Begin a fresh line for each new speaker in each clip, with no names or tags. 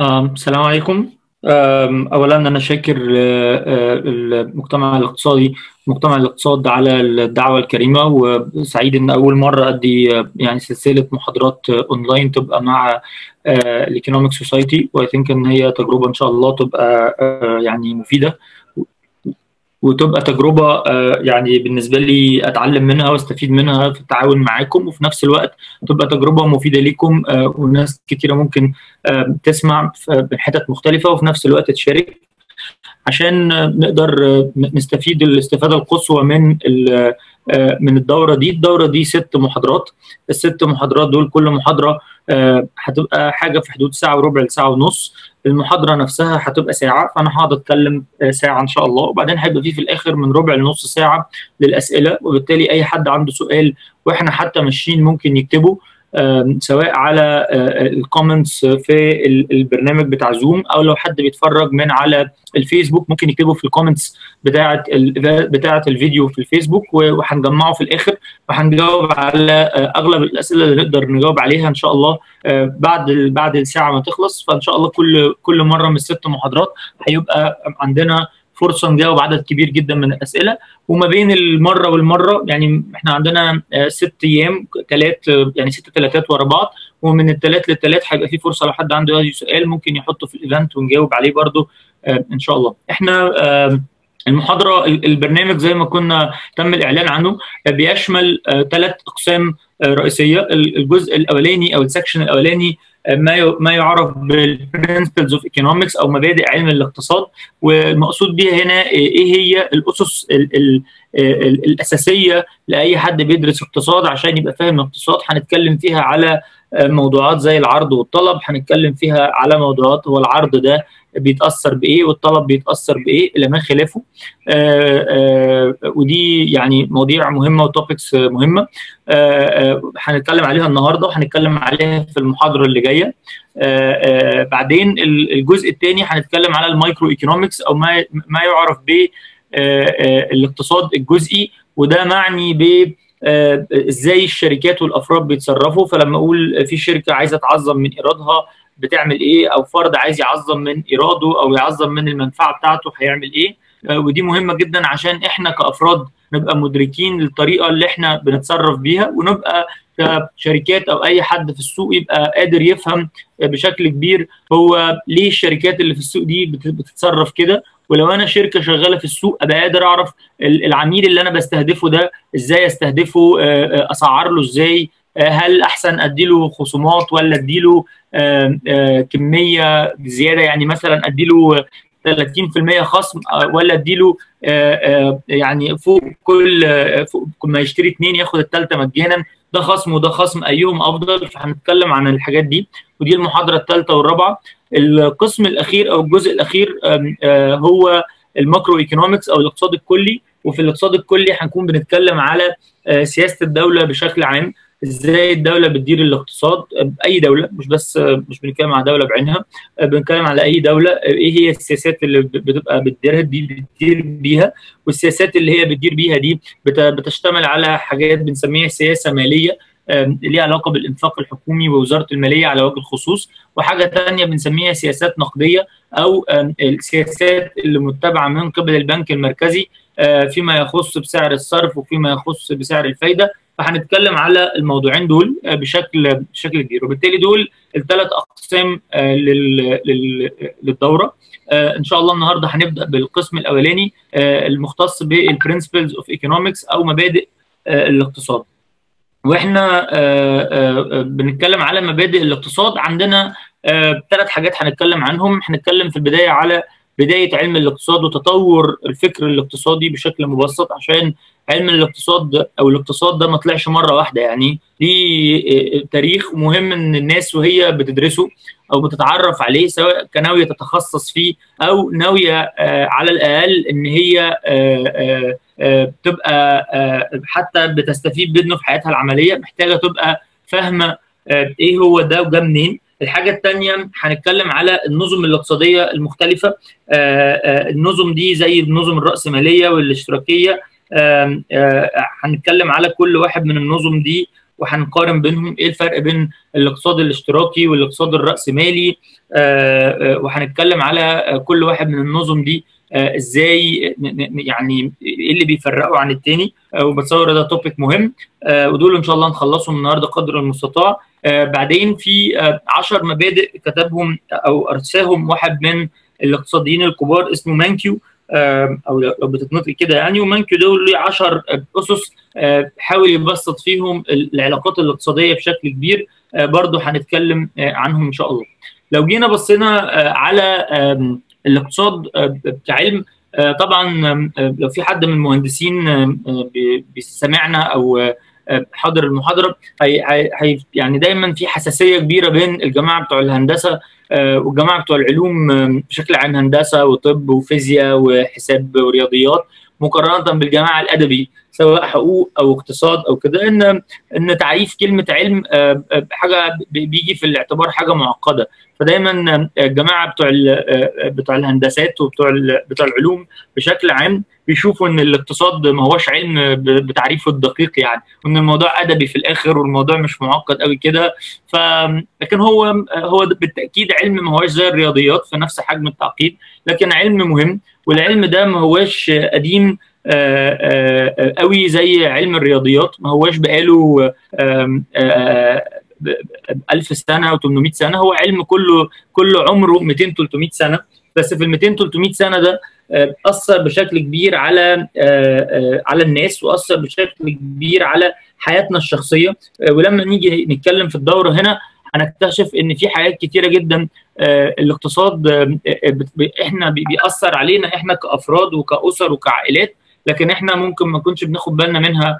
آم، السلام عليكم آم، أولا أنا شاكر آه، آه، المجتمع الاقتصادي مجتمع الاقتصاد على الدعوة الكريمة وسعيد إن أول مرة أدي آه، يعني سلسلة محاضرات آه، أونلاين تبقى مع الإيكونوميك سوسايتي وأي ثينك إن هي تجربة إن شاء الله تبقى آه، يعني مفيدة وتبقى تجربة آه، يعني بالنسبة لي أتعلم منها واستفيد منها في التعاون معاكم وفي نفس الوقت تبقى تجربة مفيدة ليكم آه، وناس كتيرة ممكن آه، تسمع في- من حتت مختلفة وفي نفس الوقت تشارك عشان آه، نقدر آه، نستفيد الاستفادة القصوى من ال- آه، من الدورة دي الدورة دي ست محاضرات الست محاضرات دول كل محاضرة آه، هتبقى حاجة في حدود ساعة وربع لساعة ونص المحاضرة نفسها هتبقى ساعة فأنا هقعد أتكلم آه، ساعة إن شاء الله وبعدين هيبقى في في الآخر من ربع لنص ساعة للأسئلة وبالتالي أي حد عنده سؤال وإحنا حتى ماشيين ممكن يكتبه آم، سواء على الكومنتس في ال- البرنامج بتاع زوم او لو حد بيتفرج من على الفيسبوك ممكن يكتبه في الكومنتس بتاعه ال- بتاعه الفيديو في الفيسبوك و- وهنجمعه في الاخر وهنجاوب على آه، اغلب الاسئله اللي نقدر نجاوب عليها ان شاء الله آه، بعد ال- بعد الساعه ما تخلص فان شاء الله كل كل مره من الست محاضرات هيبقى عندنا فرصه نجاوب عدد كبير جدا من الاسئله وما بين المره والمره يعني احنا عندنا آه، ست ايام ثلاث يعني ست ثلاثات ورا بعض ومن الثلاث للثلاث هيبقى في فرصه لو حد عنده اي سؤال ممكن يحطه في الايفنت ونجاوب عليه برضو آه، ان شاء الله احنا آه، المحاضره ال- البرنامج زي ما كنا تم الاعلان عنه آه، بيشمل ثلاث اقسام آه، رئيسيه ال- الجزء الاولاني او السكشن الاولاني آه، ما ي- ما يعرف بالبرنسبلز اوف ايكونومكس او مبادئ علم الاقتصاد والمقصود بيها هنا ايه هي الاسس ال ال ال الاساسيه لاي حد بيدرس اقتصاد عشان يبقى فاهم الاقتصاد هنتكلم فيها على موضوعات زي العرض والطلب هنتكلم فيها على موضوعات هو العرض ده بيتاثر بايه والطلب بيتاثر بايه الى ما خلافه آه، آه، ودي يعني مواضيع مهمه وتوبكس مهمه آه، آه، هنتكلم عليها النهارده وهنتكلم عليها في المحاضره اللي جايه آه، آه، بعدين ال- الجزء الثاني هنتكلم على المايكرو ايكونومكس او ما ما يعرف ب آه، آه، الاقتصاد الجزئي وده معني ب آه، ازاي الشركات والافراد بيتصرفوا فلما اقول في شركه عايزه تعظم من ايرادها بتعمل ايه او فرد عايز يعظم من ايراده او يعظم من المنفعه بتاعته هيعمل ايه آه، ودي مهمه جدا عشان احنا كافراد نبقى مدركين الطريقه اللي احنا بنتصرف بيها ونبقى كشركات او اي حد في السوق يبقى قادر يفهم بشكل كبير هو ليه الشركات اللي في السوق دي بت- بتتصرف كده ولو انا شركه شغاله في السوق ابقى قادر اعرف ال- العميل اللي انا بستهدفه ده ازاي استهدفه آه، آه، اسعر له ازاي آه، هل احسن اديله خصومات ولا اديله آه، آه، كميه زياده يعني مثلا اديله 30% خصم آه، ولا اديله آه، آه، يعني فوق كل آه، فوق ما يشتري اثنين ياخد الثالثه مجانا ده خصم وده خصم ايهم افضل فهنتكلم عن الحاجات دي ودي المحاضره الثالثه والرابعه القسم الاخير او الجزء الاخير آم، آه، هو الماكرو ايكونومكس او الاقتصاد الكلي وفي الاقتصاد الكلي هنكون بنتكلم على آه، سياسه الدوله بشكل عام ازاي الدوله بتدير الاقتصاد آه، اي دوله مش بس آه، مش بنتكلم على دوله بعينها آه، بنتكلم على اي دوله آه، ايه هي السياسات اللي ب- بتبقى بتديرها دي بتدير بيها والسياسات اللي هي بتدير بيها دي بت- بتشتمل على حاجات بنسميها سياسه ماليه آم، ليها علاقه بالانفاق الحكومي ووزاره الماليه على وجه الخصوص وحاجه ثانيه بنسميها سياسات نقديه او آم، السياسات اللي متبعه من قبل البنك المركزي آه، فيما يخص بسعر الصرف وفيما يخص بسعر الفايده فهنتكلم على الموضوعين دول آه، بشكل بشكل كبير وبالتالي دول الثلاث اقسام آه، لل- لل- للدوره آه، ان شاء الله النهارده هنبدا بالقسم الاولاني آه، المختص بالبرنسبلز اوف ايكونومكس او مبادئ آه، الاقتصاد واحنا آه، آه، بنتكلم على مبادئ الاقتصاد عندنا ثلاث حاجات هنتكلم عنهم هنتكلم في البدايه على بدايه علم الاقتصاد وتطور الفكر الاقتصادي بشكل مبسط عشان علم الاقتصاد او الاقتصاد ده ما طلعش مره واحده يعني ليه آه، تاريخ مهم ان الناس وهي بتدرسه او بتتعرف عليه سواء كناويه تتخصص فيه او ناويه آه، على الاقل ان هي آه، آه، آه، تبقى آه، حتى بتستفيد منه في حياتها العمليه محتاجه تبقى فاهمه آه، ايه هو ده وجا منين الحاجة الثانية هنتكلم على النظم الاقتصادية المختلفة آه، آه، النظم دي زي النظم الرأسمالية والاشتراكية آم، آه، هنتكلم على كل واحد من النظم دي وهنقارن بينهم ايه الفرق بين الاقتصاد الاشتراكي والاقتصاد الراسمالي وهنتكلم على كل واحد من النظم دي ازاي يعني ايه اللي بيفرقوا عن التاني وبتصور ده توبيك مهم ودول ان شاء الله نخلصهم النهارده قدر المستطاع بعدين في 10 مبادئ كتبهم او ارساهم واحد من الاقتصاديين الكبار اسمه مانكيو او لو بتتنطق كده يعني ومانكيو دول ليه 10 اسس حاول يبسط فيهم العلاقات الاقتصاديه بشكل كبير برضه هنتكلم عنهم ان شاء الله. لو جينا بصينا على الاقتصاد كعلم طبعا لو في حد من المهندسين بيسمعنا او حاضر المحاضره هي هي يعني دايما في حساسيه كبيره بين الجماعه بتوع الهندسه والجماعه بتوع العلوم بشكل عام هندسه وطب وفيزياء وحساب ورياضيات مقارنه بالجماعه الادبي سواء حقوق او اقتصاد او كده ان ان تعريف كلمه علم حاجه بيجي في الاعتبار حاجه معقده فدايما الجماعه بتوع بتوع الهندسات وبتوع بتوع العلوم بشكل عام بيشوفوا ان الاقتصاد ما هوش علم بتعريفه الدقيق يعني وان الموضوع ادبي في الاخر والموضوع مش معقد قوي كده ف لكن هو هو بالتاكيد علم ما هوش زي الرياضيات في نفس حجم التعقيد لكن علم مهم والعلم ده ما هوش قديم قوي زي علم الرياضيات ما هوش بقاله 1000 سنه و800 سنه هو علم كله كله عمره 200 300 سنه بس في ال 200 300 سنه ده اثر بشكل كبير على على الناس واثر بشكل كبير على حياتنا الشخصيه ولما نيجي نتكلم في الدوره هنا هنكتشف ان في حاجات كتيره جدا الاقتصاد احنا بيأثر علينا احنا كافراد وكاسر وكعائلات لكن احنا ممكن ما نكونش بناخد بالنا منها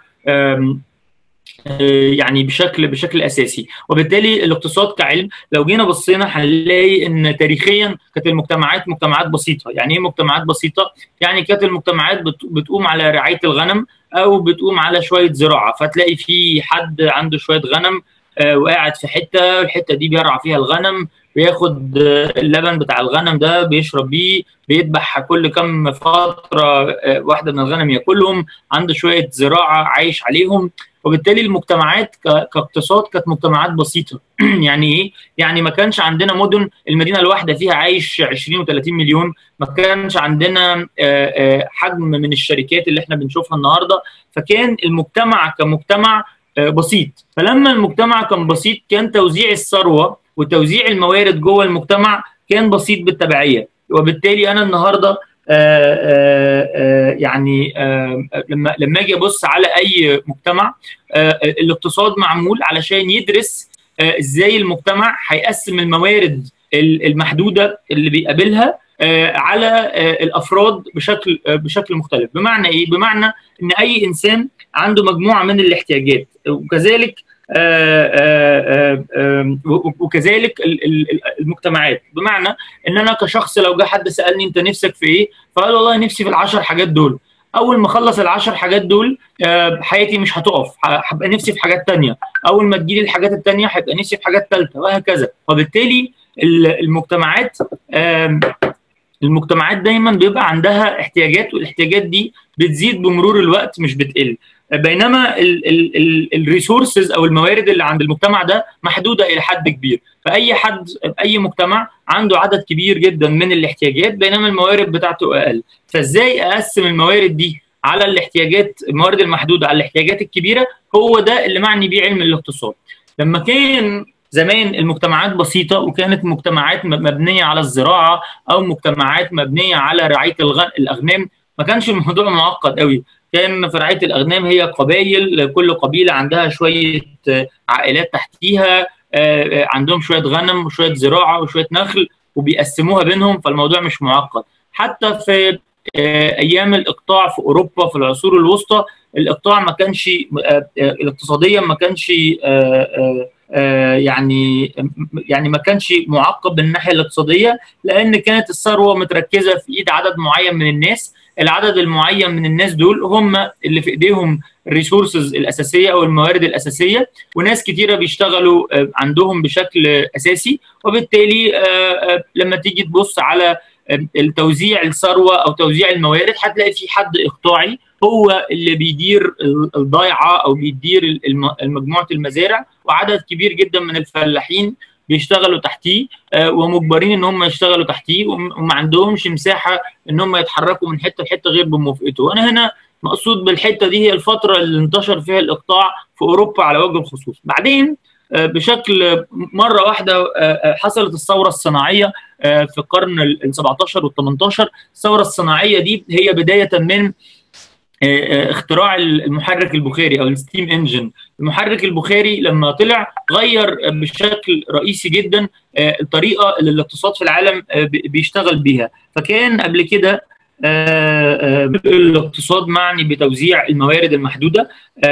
يعني بشكل بشكل اساسي وبالتالي الاقتصاد كعلم لو جينا بصينا هنلاقي ان تاريخيا كانت المجتمعات مجتمعات بسيطه يعني ايه مجتمعات بسيطه يعني كانت المجتمعات بتقوم على رعايه الغنم او بتقوم على شويه زراعه فتلاقي في حد عنده شويه غنم وقاعد في حته الحته دي بيرعى فيها الغنم بياخد اللبن بتاع الغنم ده بيشرب بيه بيذبح كل كم فتره واحده من الغنم ياكلهم عنده شويه زراعه عايش عليهم وبالتالي المجتمعات كاقتصاد كانت مجتمعات بسيطه يعني ايه يعني ما كانش عندنا مدن المدينه الواحده فيها عايش 20 و30 مليون ما كانش عندنا حجم من الشركات اللي احنا بنشوفها النهارده فكان المجتمع كمجتمع بسيط فلما المجتمع كان بسيط كان توزيع الثروه وتوزيع الموارد جوه المجتمع كان بسيط بالتبعيه وبالتالي انا النهارده آآ آآ يعني آآ لما لما اجي ابص على اي مجتمع الاقتصاد معمول علشان يدرس ازاي المجتمع هيقسم الموارد المحدوده اللي بيقابلها على الافراد بشكل بشكل مختلف بمعنى ايه بمعنى ان اي انسان عنده مجموعه من الاحتياجات وكذلك وكذلك المجتمعات بمعنى ان انا كشخص لو جه حد سالني انت نفسك في ايه فقال والله نفسي في العشر حاجات دول اول ما اخلص العشر حاجات دول حياتي مش هتقف هبقى نفسي في حاجات تانية اول ما تجيلي الحاجات التانية هيبقى نفسي في حاجات ثالثه وهكذا وبالتالي المجتمعات المجتمعات دايما بيبقى عندها احتياجات والاحتياجات دي بتزيد بمرور الوقت مش بتقل بينما الريسورسز او الموارد اللي عند المجتمع ده محدوده الى حد كبير فاي حد اي مجتمع عنده عدد كبير جدا من الاحتياجات بينما الموارد بتاعته اقل فازاي اقسم الموارد دي على الاحتياجات الموارد المحدوده على الاحتياجات الكبيره هو ده اللي معني بيه علم الاقتصاد لما كان زمان المجتمعات بسيطة وكانت مجتمعات مبنية على الزراعة أو مجتمعات مبنية على رعاية الأغنام ما كانش الموضوع معقد قوي كان في رعايه الاغنام هي قبائل كل قبيله عندها شويه عائلات تحتيها عندهم شويه غنم وشويه زراعه وشويه نخل وبيقسموها بينهم فالموضوع مش معقد حتى في ايام الاقطاع في اوروبا في العصور الوسطى الاقطاع ما كانش الاقتصاديا ما كانش يعني يعني ما كانش معقد من الناحيه الاقتصاديه لان كانت الثروه متركزه في ايد عدد معين من الناس العدد المعين من الناس دول هم اللي في ايديهم الريسورسز الاساسيه او الموارد الاساسيه وناس كتيره بيشتغلوا عندهم بشكل اساسي وبالتالي لما تيجي تبص على التوزيع الثروه او توزيع الموارد هتلاقي في حد اقطاعي هو اللي بيدير الضيعه او بيدير مجموعه المزارع وعدد كبير جدا من الفلاحين بيشتغلوا تحتيه ومجبرين ان هم يشتغلوا تحتيه وما عندهمش مساحه ان هم يتحركوا من حته لحته غير بموافقته وانا هنا مقصود بالحته دي هي الفتره اللي انتشر فيها الاقطاع في اوروبا على وجه الخصوص بعدين بشكل مره واحده حصلت الثوره الصناعيه في القرن ال 17 وال 18 الثوره الصناعيه دي هي بدايه من اختراع المحرك البخاري او الستيم انجن المحرك البخاري لما طلع غير بشكل رئيسي جدا الطريقه اللي الاقتصاد في العالم بيشتغل بيها فكان قبل كده الاقتصاد معني بتوزيع الموارد المحدوده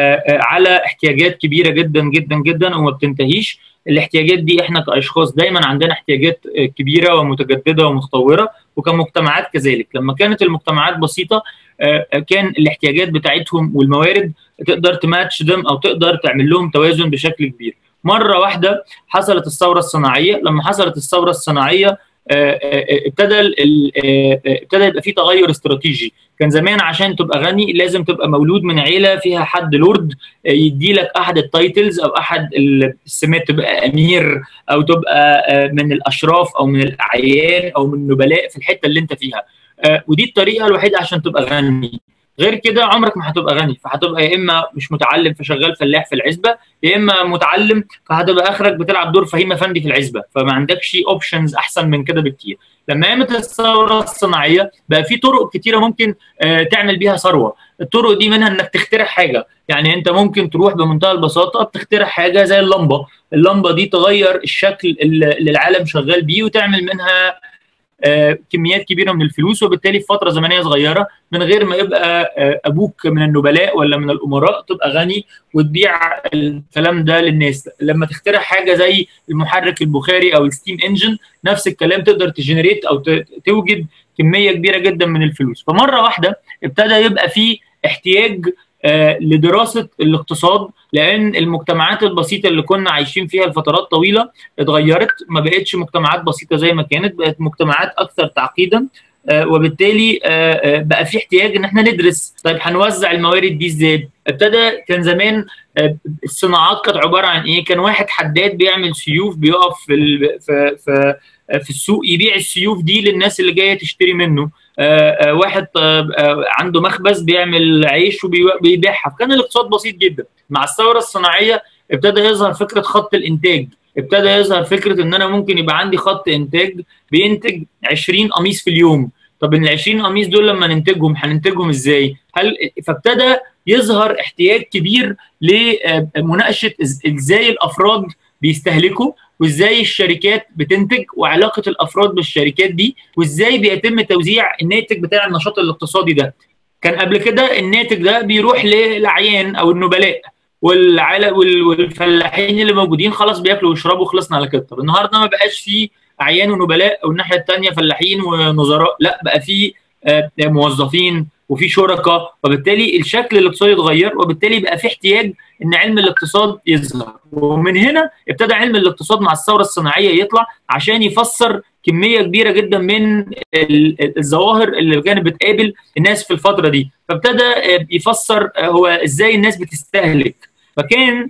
على احتياجات كبيره جدا جدا جدا وما بتنتهيش الاحتياجات دي احنا كاشخاص دايما عندنا احتياجات كبيره ومتجدده ومتطوره وكمجتمعات كذلك لما كانت المجتمعات بسيطه كان الاحتياجات بتاعتهم والموارد تقدر تماتش دم او تقدر تعمل لهم توازن بشكل كبير مره واحده حصلت الثوره الصناعيه لما حصلت الثوره الصناعيه ابتدى ابتدى يبقى في تغير استراتيجي كان زمان عشان تبقى غني لازم تبقى مولود من عيله فيها حد لورد يدي لك احد التايتلز او احد السمات تبقى امير او تبقى من الاشراف او من الاعيان او من النبلاء في الحته اللي انت فيها ودي الطريقه الوحيده عشان تبقى غني غير كده عمرك ما هتبقى غني فهتبقى يا اما مش متعلم فشغال فلاح في العزبه يا اما متعلم فهتبقى اخرك بتلعب دور فهيم افندي في العزبه فما عندكش اوبشنز احسن من كده بكتير لما قامت الثوره الصناعيه بقى في طرق كتيره ممكن آه تعمل بيها ثروه الطرق دي منها انك تخترع حاجه يعني انت ممكن تروح بمنتهى البساطه بتخترع حاجه زي اللمبه اللمبه دي تغير الشكل اللي العالم شغال بيه وتعمل منها آه كميات كبيره من الفلوس وبالتالي في فتره زمنيه صغيره من غير ما يبقى آه ابوك من النبلاء ولا من الامراء تبقى غني وتبيع الكلام ده للناس لما تخترع حاجه زي المحرك البخاري او الستيم انجن نفس الكلام تقدر تجنريت او توجد كميه كبيره جدا من الفلوس فمره واحده ابتدى يبقى في احتياج آه لدراسه الاقتصاد لان المجتمعات البسيطه اللي كنا عايشين فيها لفترات طويله اتغيرت ما بقتش مجتمعات بسيطه زي ما كانت بقت مجتمعات اكثر تعقيدا آه وبالتالي آه بقى في احتياج ان احنا ندرس طيب هنوزع الموارد دي ازاي ابتدى كان زمان الصناعات كانت عباره عن ايه كان واحد حداد بيعمل سيوف بيقف في ال... في في في السوق يبيع السيوف دي للناس اللي جايه تشتري منه آآ آآ واحد آآ عنده مخبز بيعمل عيش وبيبيعها فكان الاقتصاد بسيط جدا مع الثوره الصناعيه ابتدى يظهر فكره خط الانتاج ابتدى يظهر فكره ان انا ممكن يبقى عندي خط انتاج بينتج 20 قميص في اليوم طب ال 20 قميص دول لما ننتجهم هننتجهم ازاي؟ هل فابتدى يظهر احتياج كبير لمناقشه ازاي الافراد بيستهلكوا وازاي الشركات بتنتج وعلاقه الافراد بالشركات دي وازاي بيتم توزيع الناتج بتاع النشاط الاقتصادي ده كان قبل كده الناتج ده بيروح للعيان او النبلاء والفلاحين اللي موجودين خلاص بياكلوا ويشربوا خلصنا على كده طب النهارده ما بقاش في عيان ونبلاء والناحيه الثانيه فلاحين ونظراء لا بقى في موظفين وفي شركاء وبالتالي الشكل الاقتصادي اتغير وبالتالي بقى في احتياج ان علم الاقتصاد يظهر ومن هنا ابتدى علم الاقتصاد مع الثوره الصناعيه يطلع عشان يفسر كميه كبيره جدا من الظواهر اللي كانت بتقابل الناس في الفتره دي فابتدى يفسر هو ازاي الناس بتستهلك فكان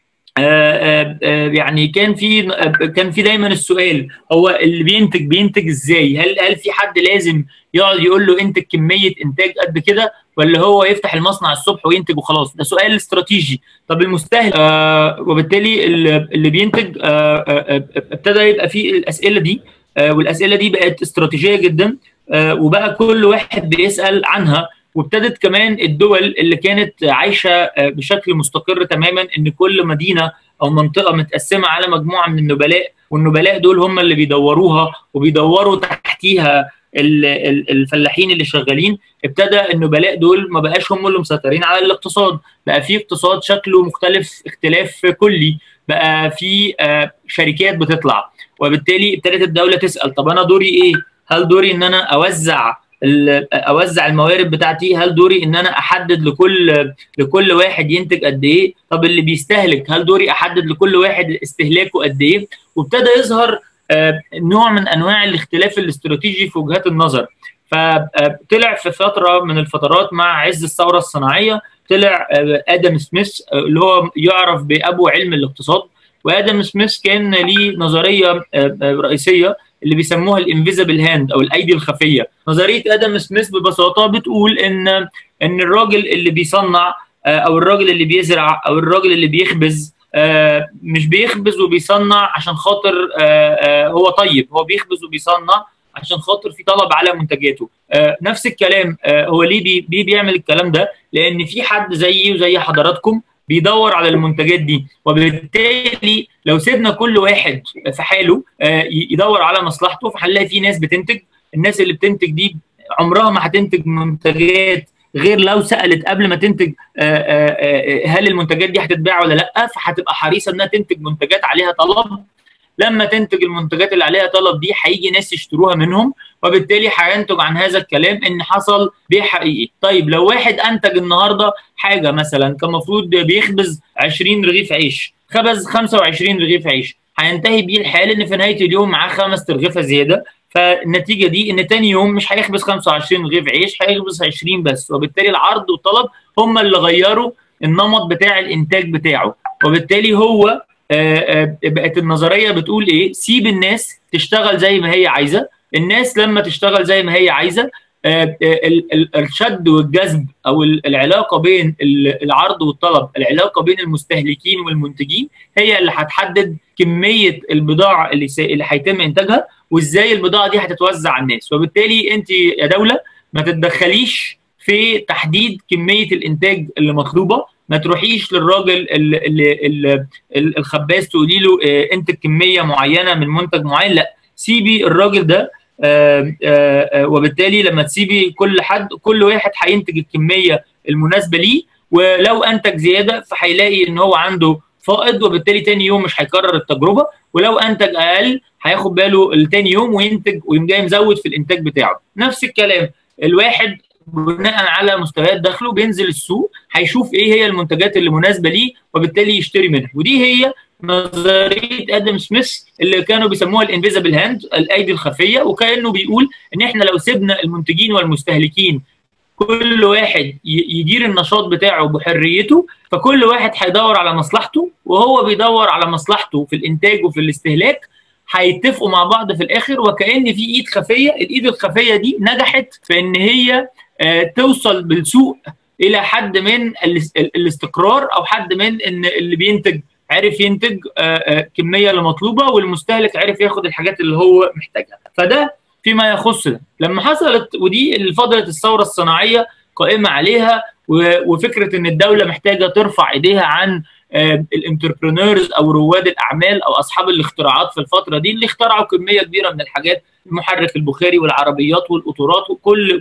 آآ آآ يعني كان في كان في دايما السؤال هو اللي بينتج بينتج ازاي؟ هل هل في حد لازم يقعد يقول له انتج كميه انتاج قد كده ولا هو يفتح المصنع الصبح وينتج وخلاص؟ ده سؤال استراتيجي طب المستهلك وبالتالي اللي بينتج ابتدى يبقى في الاسئله دي والاسئله دي بقت استراتيجيه جدا وبقى كل واحد بيسال عنها وابتدت كمان الدول اللي كانت عايشه بشكل مستقر تماما ان كل مدينه او منطقه متقسمه على مجموعه من النبلاء والنبلاء دول هم اللي بيدوروها وبيدوروا تحتيها الفلاحين اللي شغالين ابتدى النبلاء دول ما بقاش هم اللي مسيطرين على الاقتصاد بقى في اقتصاد شكله مختلف اختلاف كلي بقى في شركات بتطلع وبالتالي ابتدت الدوله تسال طب انا دوري ايه هل دوري ان انا اوزع اوزع الموارد بتاعتي هل دوري ان انا احدد لكل لكل واحد ينتج قد ايه طب اللي بيستهلك هل دوري احدد لكل واحد استهلاكه قد ايه وابتدى يظهر نوع من انواع الاختلاف الاستراتيجي في وجهات النظر فطلع في فتره من الفترات مع عز الثوره الصناعيه طلع ادم سميث اللي هو يعرف بابو علم الاقتصاد وادم سميث كان ليه نظريه رئيسيه اللي بيسموها الانفيزبل هاند او الايدي الخفيه نظريه ادم سميث ببساطه بتقول ان ان الراجل اللي بيصنع او الراجل اللي بيزرع او الراجل اللي بيخبز مش بيخبز وبيصنع عشان خاطر هو طيب هو بيخبز وبيصنع عشان خاطر في طلب على منتجاته نفس الكلام هو ليه بي بيعمل الكلام ده لان في حد زيي وزي حضراتكم بيدور على المنتجات دي وبالتالي لو سيبنا كل واحد في حاله يدور على مصلحته فهنلاقي في ناس بتنتج الناس اللي بتنتج دي عمرها ما هتنتج منتجات غير لو سالت قبل ما تنتج هل المنتجات دي هتتباع ولا لا فهتبقى حريصه انها تنتج منتجات عليها طلب لما تنتج المنتجات اللي عليها طلب دي هيجي ناس يشتروها منهم وبالتالي هينتج عن هذا الكلام ان حصل بيع حقيقي طيب لو واحد انتج النهارده حاجه مثلا كان المفروض بيخبز 20 رغيف عيش خبز 25 رغيف عيش هينتهي بيه الحال ان في نهايه اليوم معاه خمس ترغيفه زياده فالنتيجه دي ان تاني يوم مش هيخبز 25 رغيف عيش هيخبز 20 بس وبالتالي العرض والطلب هم اللي غيروا النمط بتاع الانتاج بتاعه وبالتالي هو بقت النظريه بتقول ايه سيب الناس تشتغل زي ما هي عايزه الناس لما تشتغل زي ما هي عايزه الشد والجذب او العلاقه بين العرض والطلب العلاقه بين المستهلكين والمنتجين هي اللي هتحدد كميه البضاعه اللي اللي هيتم انتاجها وازاي البضاعه دي هتتوزع على الناس وبالتالي انت يا دوله ما تتدخليش في تحديد كميه الانتاج اللي مطلوبه ما تروحيش للراجل اللي الخباز تقولي له انتج كميه معينه من منتج معين لا سيبي الراجل ده آآ آآ وبالتالي لما تسيبي كل حد كل واحد هينتج الكميه المناسبه ليه ولو انتج زياده فهيلاقي ان هو عنده فائض وبالتالي تاني يوم مش هيكرر التجربه ولو انتج اقل هياخد باله التاني يوم وينتج ويقوم جاي مزود في الانتاج بتاعه نفس الكلام الواحد بناء على مستويات دخله بينزل السوق هيشوف ايه هي المنتجات اللي مناسبه ليه وبالتالي يشتري منها ودي هي نظريه ادم سميث اللي كانوا بيسموها الانفيزبل هاند الايدي الخفيه وكانه بيقول ان احنا لو سيبنا المنتجين والمستهلكين كل واحد يدير النشاط بتاعه بحريته فكل واحد هيدور على مصلحته وهو بيدور على مصلحته في الانتاج وفي الاستهلاك هيتفقوا مع بعض في الاخر وكان في ايد خفيه الايد الخفيه دي نجحت في ان هي توصل بالسوق الى حد من الاستقرار او حد من ان اللي بينتج عرف ينتج كميه اللي مطلوبه والمستهلك عرف ياخد الحاجات اللي هو محتاجها فده فيما يخص ده لما حصلت ودي اللي فضلت الثوره الصناعيه قائمه عليها وفكره ان الدوله محتاجه ترفع ايديها عن الانتربرونورز او رواد الاعمال او اصحاب الاختراعات في الفتره دي اللي اخترعوا كميه كبيره من الحاجات المحرك البخاري والعربيات والقطورات وكل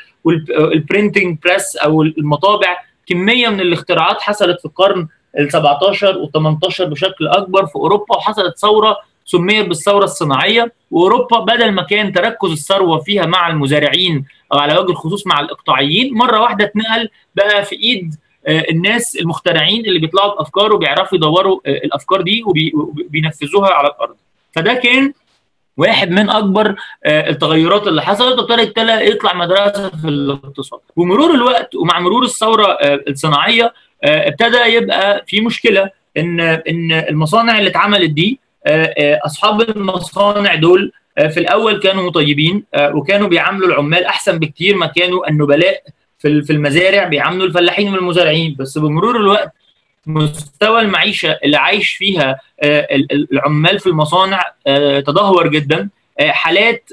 والبرنتنج بريس او المطابع كميه من الاختراعات حصلت في القرن ال 17 وال 18 بشكل اكبر في اوروبا وحصلت ثوره سميت بالثوره الصناعيه واوروبا بدل ما كان تركز الثروه فيها مع المزارعين او على وجه الخصوص مع الاقطاعيين مره واحده اتنقل بقى في ايد الناس المخترعين اللي بيطلعوا بافكار وبيعرفوا يدوروا الافكار دي وبينفذوها على الارض فده كان واحد من اكبر التغيرات اللي حصلت وابتدى يطلع مدرسه في الاقتصاد ومرور الوقت ومع مرور الثوره الصناعيه ابتدى يبقى في مشكله ان ان المصانع اللي اتعملت دي اصحاب المصانع دول في الاول كانوا طيبين وكانوا بيعاملوا العمال احسن بكتير ما كانوا النبلاء في في المزارع بيعاملوا الفلاحين والمزارعين بس بمرور الوقت مستوى المعيشه اللي عايش فيها العمال في المصانع تدهور جدا حالات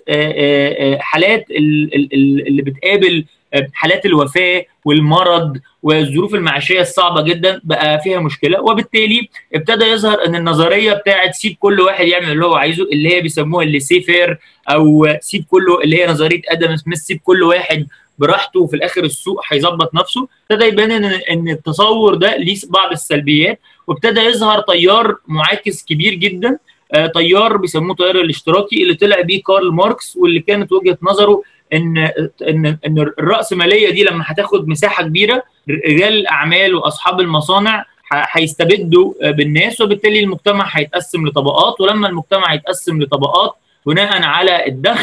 حالات اللي بتقابل حالات الوفاه والمرض والظروف المعيشيه الصعبه جدا بقى فيها مشكله وبالتالي ابتدى يظهر ان النظريه بتاعت سيب كل واحد يعمل اللي هو عايزه اللي هي بيسموها اللي سيفير او سيب كله اللي هي نظريه ادم سميث سيب كل واحد براحته وفي الاخر السوق هيظبط نفسه ابتدى يبان ان ان التصور ده ليه بعض السلبيات وابتدى يظهر تيار معاكس كبير جدا آه تيار بيسموه تيار الاشتراكي اللي طلع بيه كارل ماركس واللي كانت وجهه نظره ان ان ان الراسماليه دي لما هتاخد مساحه كبيره رجال الاعمال واصحاب المصانع هيستبدوا بالناس وبالتالي المجتمع هيتقسم لطبقات ولما المجتمع يتقسم لطبقات بناء على الدخل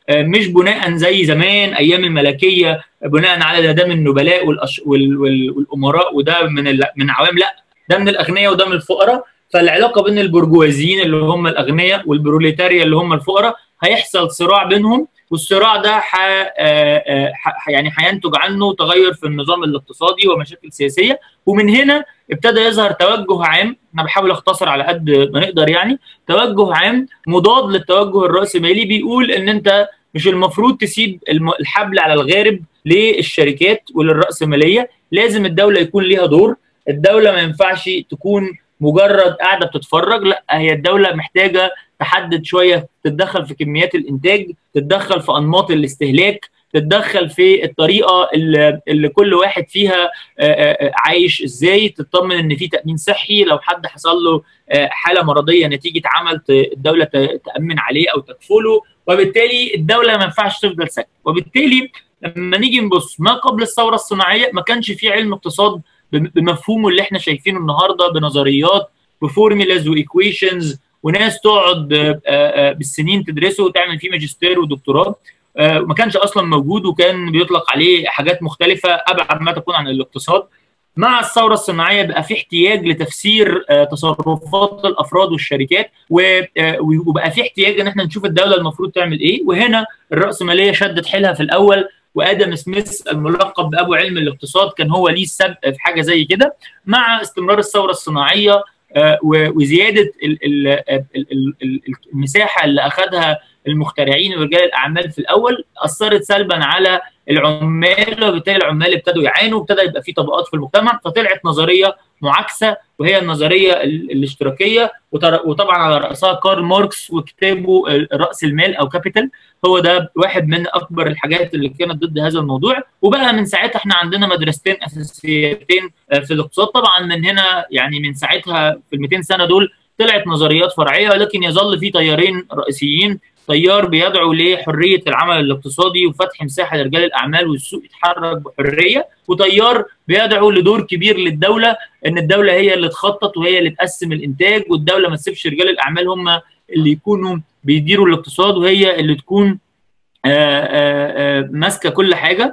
مش بناء زي زمان ايام الملكيه بناء على ده من النبلاء والأش... وال... وال... والامراء وده من ال... من عوام لا ده من الاغنياء وده من الفقراء فالعلاقه بين البرجوازيين اللي هم الاغنياء والبروليتاريا اللي هم الفقراء هيحصل صراع بينهم والصراع ده ح... ح... يعني هينتج عنه تغير في النظام الاقتصادي ومشاكل سياسيه ومن هنا ابتدى يظهر توجه عام انا بحاول اختصر على قد ما نقدر يعني توجه عام مضاد للتوجه الراسمالي بيقول ان انت مش المفروض تسيب الحبل على الغارب للشركات وللراسماليه لازم الدوله يكون ليها دور الدوله ما ينفعش تكون مجرد قاعده بتتفرج لا هي الدوله محتاجه تحدد شويه تتدخل في كميات الانتاج تتدخل في انماط الاستهلاك تتدخل في الطريقه اللي, اللي كل واحد فيها عايش ازاي تطمن ان في تامين صحي لو حد حصل له حاله مرضيه نتيجه عمل الدوله تامن عليه او تكفله وبالتالي الدوله ما ينفعش تفضل ساكته وبالتالي لما نيجي نبص ما قبل الثوره الصناعيه ما كانش في علم اقتصاد بمفهومه اللي احنا شايفينه النهارده بنظريات بفورميلاز وايكويشنز وناس تقعد بالسنين تدرسه وتعمل فيه ماجستير ودكتوراه ما كانش اصلا موجود وكان بيطلق عليه حاجات مختلفه ابعد ما تكون عن الاقتصاد مع الثوره الصناعيه بقى في احتياج لتفسير تصرفات الافراد والشركات وبقى في احتياج ان احنا نشوف الدوله المفروض تعمل ايه وهنا الراسماليه شدت حيلها في الاول وادم سميث الملقب بابو علم الاقتصاد كان هو ليه السبق في حاجه زي كده مع استمرار الثوره الصناعيه وزياده المساحه اللي اخذها المخترعين ورجال الاعمال في الاول اثرت سلبا على العمال وبالتالي العمال ابتدوا يعانوا وابتدى يبقى في طبقات في المجتمع فطلعت نظريه معاكسه وهي النظريه الاشتراكيه وطبعا على راسها كارل ماركس وكتابه راس المال او كابيتال هو ده واحد من اكبر الحاجات اللي كانت ضد هذا الموضوع وبقى من ساعتها احنا عندنا مدرستين اساسيتين في الاقتصاد طبعا من هنا يعني من ساعتها في ال 200 سنه دول طلعت نظريات فرعيه ولكن يظل في تيارين رئيسيين تيار بيدعو لحريه العمل الاقتصادي وفتح مساحه لرجال الاعمال والسوق يتحرك بحريه وتيار بيدعو لدور كبير للدوله ان الدوله هي اللي تخطط وهي اللي تقسم الانتاج والدوله ما تسيبش رجال الاعمال هم اللي يكونوا بيديروا الاقتصاد وهي اللي تكون ماسكه كل حاجه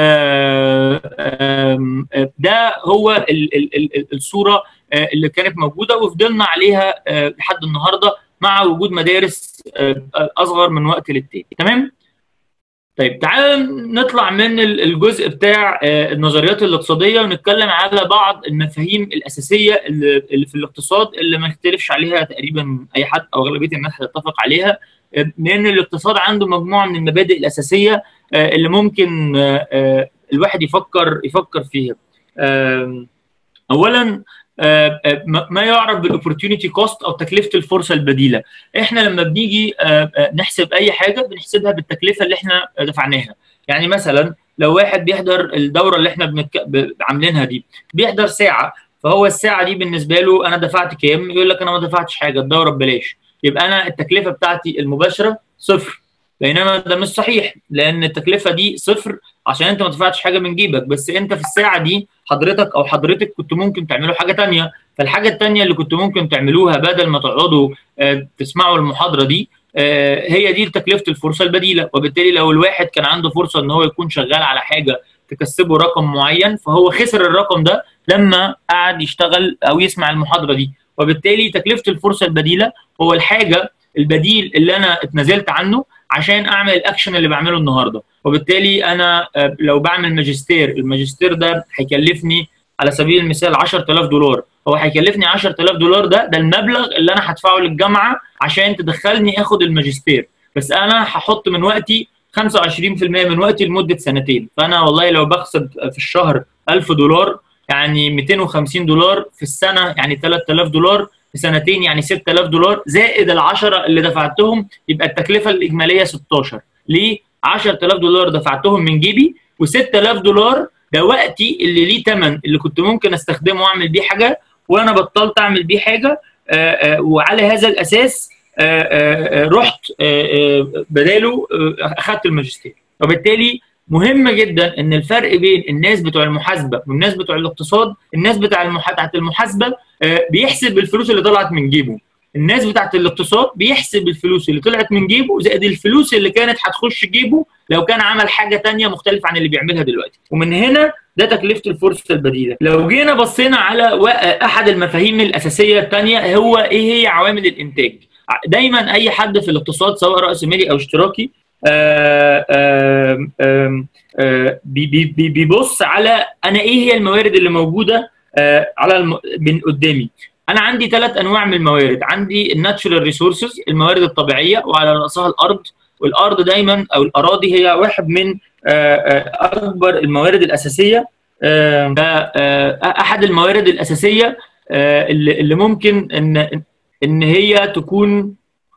ده هو الصوره اللي كانت موجوده وفضلنا عليها لحد النهارده مع وجود مدارس اصغر من وقت للتاني تمام طيب تعال نطلع من الجزء بتاع النظريات الاقتصاديه ونتكلم على بعض المفاهيم الاساسيه اللي في الاقتصاد اللي ما يختلفش عليها تقريبا اي حد او اغلبيه الناس هتتفق عليها لان الاقتصاد عنده مجموعه من المبادئ الاساسيه اللي ممكن الواحد يفكر يفكر فيها اولا ما يعرف بالاوبورتيونيتي كوست او تكلفه الفرصه البديله احنا لما بنيجي نحسب اي حاجه بنحسبها بالتكلفه اللي احنا دفعناها يعني مثلا لو واحد بيحضر الدوره اللي احنا بنك... عاملينها دي بيحضر ساعه فهو الساعه دي بالنسبه له انا دفعت كام يقول لك انا ما دفعتش حاجه الدوره ببلاش يبقى انا التكلفه بتاعتي المباشره صفر بينما ده مش صحيح لان التكلفه دي صفر عشان انت ما دفعتش حاجه من جيبك بس انت في الساعه دي حضرتك او حضرتك كنت ممكن تعملوا حاجه تانية فالحاجه التانية اللي كنت ممكن تعملوها بدل ما تقعدوا تسمعوا المحاضره دي هي دي تكلفه الفرصه البديله وبالتالي لو الواحد كان عنده فرصه ان هو يكون شغال على حاجه تكسبه رقم معين فهو خسر الرقم ده لما قعد يشتغل او يسمع المحاضره دي وبالتالي تكلفه الفرصه البديله هو الحاجه البديل اللي انا اتنازلت عنه عشان اعمل الاكشن اللي بعمله النهارده وبالتالي انا لو بعمل ماجستير الماجستير ده هيكلفني على سبيل المثال 10000 دولار هو هيكلفني 10000 دولار ده ده المبلغ اللي انا هدفعه للجامعه عشان تدخلني اخد الماجستير بس انا هحط من وقتي 25% من وقتي لمده سنتين فانا والله لو بكسب في الشهر 1000 دولار يعني 250 دولار في السنه يعني 3000 دولار في سنتين يعني 6000 دولار زائد ال10 اللي دفعتهم يبقى التكلفه الاجماليه 16 ليه 10000 دولار دفعتهم من جيبي و6000 دولار ده وقتي اللي ليه ثمن اللي كنت ممكن استخدمه واعمل بيه حاجه وانا بطلت اعمل بيه حاجه آآ آآ وعلى هذا الاساس آآ رحت بداله اخذت الماجستير وبالتالي مهم جدا ان الفرق بين الناس بتوع المحاسبه والناس بتوع الاقتصاد الناس بتاع المح... بتاعت المحاسبه بيحسب الفلوس اللي طلعت من جيبه الناس بتاعت الاقتصاد بيحسب الفلوس اللي طلعت من جيبه زائد الفلوس اللي كانت هتخش جيبه لو كان عمل حاجه تانية مختلفه عن اللي بيعملها دلوقتي ومن هنا ده تكلفه الفرصه البديله لو جينا بصينا على احد المفاهيم الاساسيه الثانيه هو ايه هي عوامل الانتاج دايما اي حد في الاقتصاد سواء راس مالي او اشتراكي آآ آآ آآ بيبص على انا ايه هي الموارد اللي موجوده على الم... من قدامي انا عندي ثلاث انواع من الموارد عندي الناتشورال ريسورسز الموارد الطبيعيه وعلى راسها الارض والارض دايما او الاراضي هي واحد من اكبر الموارد الاساسيه احد الموارد الاساسيه اللي ممكن ان ان هي تكون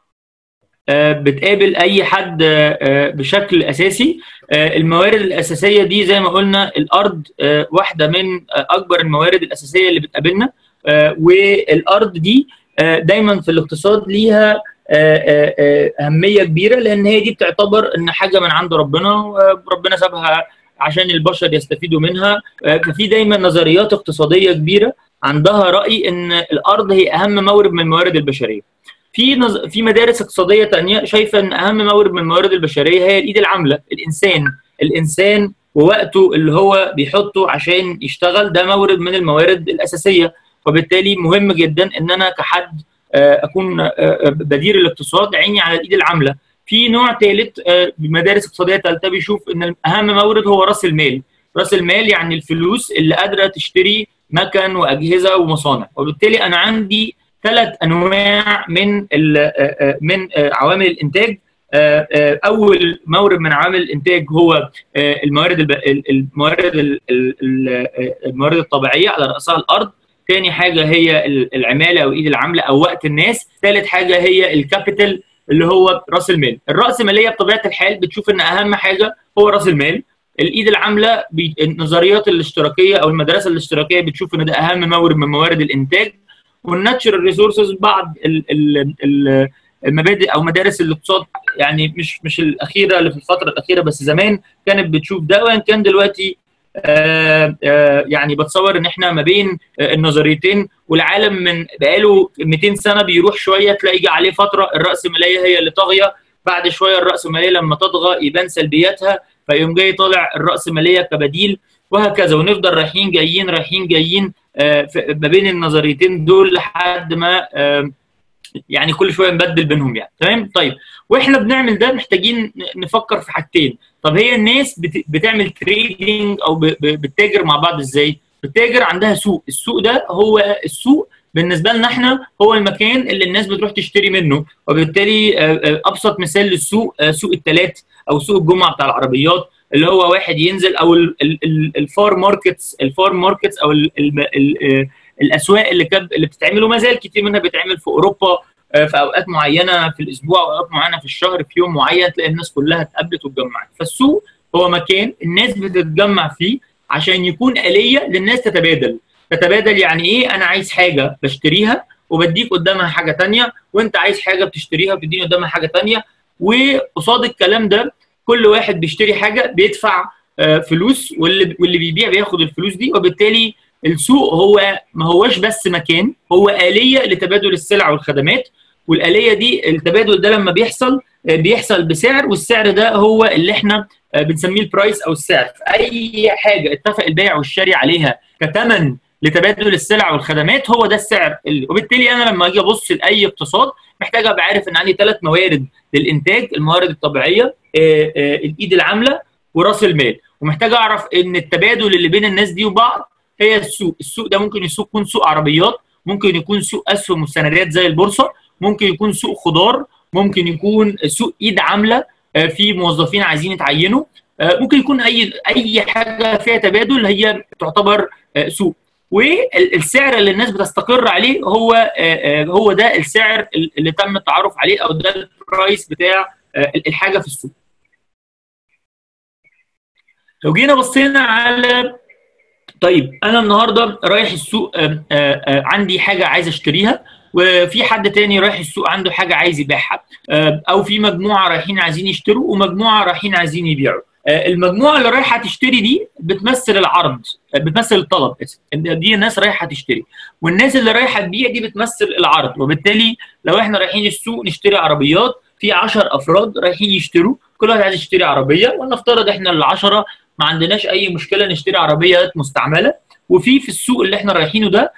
بتقابل اي حد بشكل اساسي الموارد الاساسيه دي زي ما قلنا الارض واحده من اكبر الموارد الاساسيه اللي بتقابلنا والارض دي دايما في الاقتصاد ليها اهميه كبيره لان هي دي بتعتبر ان حاجه من عند ربنا وربنا سابها عشان البشر يستفيدوا منها ففي دايما نظريات اقتصاديه كبيره عندها راي ان الارض هي اهم مورد من الموارد البشريه في نز... في مدارس اقتصاديه تانية شايفه ان اهم مورد من الموارد البشريه هي الايد العامله الانسان الانسان ووقته اللي هو بيحطه عشان يشتغل ده مورد من الموارد الاساسيه وبالتالي مهم جدا ان انا كحد اكون بدير الاقتصاد عيني على الايد العامله في نوع ثالث بمدارس اقتصاديه ثالثه بيشوف ان اهم مورد هو راس المال راس المال يعني الفلوس اللي قادره تشتري مكن واجهزه ومصانع وبالتالي انا عندي ثلاث انواع من من عوامل الانتاج اول مورد من عوامل الانتاج هو الموارد الموارد الموارد الطبيعيه على راسها الارض ثاني حاجه هي العماله او ايد العامله او وقت الناس ثالث حاجه هي الكابيتال اللي هو راس المال الراسماليه بطبيعه الحال بتشوف ان اهم حاجه هو راس المال الايد العامله النظريات الاشتراكيه او المدرسه الاشتراكيه بتشوف ان ده اهم مورد من موارد الانتاج والناتشرال ريسورسز بعض المبادئ او مدارس الاقتصاد يعني مش مش الاخيره اللي في الفتره الاخيره بس زمان كانت بتشوف ده وان كان دلوقتي آآ آآ يعني بتصور ان احنا ما بين النظريتين والعالم من بقاله 200 سنه بيروح شويه تلاقي جه عليه فتره الراسماليه هي اللي طاغيه بعد شويه الراسماليه لما تطغى يبان سلبياتها فيقوم جاي طالع الراسماليه كبديل وهكذا ونفضل رايحين جايين رايحين جايين ما بين النظريتين دول لحد ما يعني كل شويه نبدل بينهم يعني تمام طيب واحنا بنعمل ده محتاجين نفكر في حاجتين طب هي الناس بتعمل تريدنج او بتتاجر مع بعض ازاي بتتاجر عندها سوق السوق ده هو السوق بالنسبه لنا احنا هو المكان اللي الناس بتروح تشتري منه وبالتالي ابسط مثال للسوق سوق الثلاث او سوق الجمعه بتاع العربيات اللي هو واحد ينزل او الفار ماركتس الفار ماركتس او ال ال ال الاسواق اللي كانت اللي بتتعمل وما زال كتير منها بيتعمل في اوروبا في اوقات معينه في الاسبوع واوقات معينه في الشهر في يوم معين تلاقي الناس كلها اتقابلت واتجمعت فالسوق هو مكان الناس بتتجمع فيه عشان يكون آلية للناس تتبادل تتبادل يعني ايه انا عايز حاجه بشتريها وبديك قدامها حاجه تانية وانت عايز حاجه بتشتريها وبتديني قدامها حاجه تانية وقصاد الكلام ده كل واحد بيشتري حاجه بيدفع فلوس واللي واللي بيبيع بياخد الفلوس دي وبالتالي السوق هو ما هوش بس مكان هو آلية لتبادل السلع والخدمات والآلية دي التبادل ده لما بيحصل بيحصل بسعر والسعر ده هو اللي احنا بنسميه البرايس او السعر اي حاجه اتفق البائع والشاري عليها كثمن لتبادل السلع والخدمات هو ده السعر اللي وبالتالي انا لما اجي ابص لاي اقتصاد محتاج ابقى عارف ان عندي ثلاث موارد للانتاج الموارد الطبيعيه الايد العامله وراس المال ومحتاج اعرف ان التبادل اللي بين الناس دي وبعض هي السوق السوق ده ممكن السوق يكون سوق عربيات ممكن يكون سوق اسهم وسندات زي البورصه ممكن يكون سوق خضار ممكن يكون سوق ايد عامله في موظفين عايزين يتعينوا ممكن يكون اي اي حاجه فيها تبادل هي تعتبر سوق والسعر اللي الناس بتستقر عليه هو هو ده السعر اللي تم التعرف عليه او ده البرايس بتاع الحاجه في السوق لو جينا بصينا على طيب انا النهارده رايح السوق عندي حاجه عايز اشتريها وفي حد تاني رايح السوق عنده حاجه عايز يبيعها او في مجموعه رايحين عايزين يشتروا ومجموعه رايحين عايزين يبيعوا المجموعه اللي رايحه تشتري دي بتمثل العرض بتمثل الطلب دي الناس رايحه تشتري والناس اللي رايحه تبيع دي بتمثل العرض وبالتالي لو احنا رايحين السوق نشتري عربيات في 10 افراد رايحين يشتروا كل واحد عايز يشتري عربيه ولنفترض احنا العشره ما عندناش اي مشكله نشتري عربيات مستعمله وفي في السوق اللي احنا رايحينه ده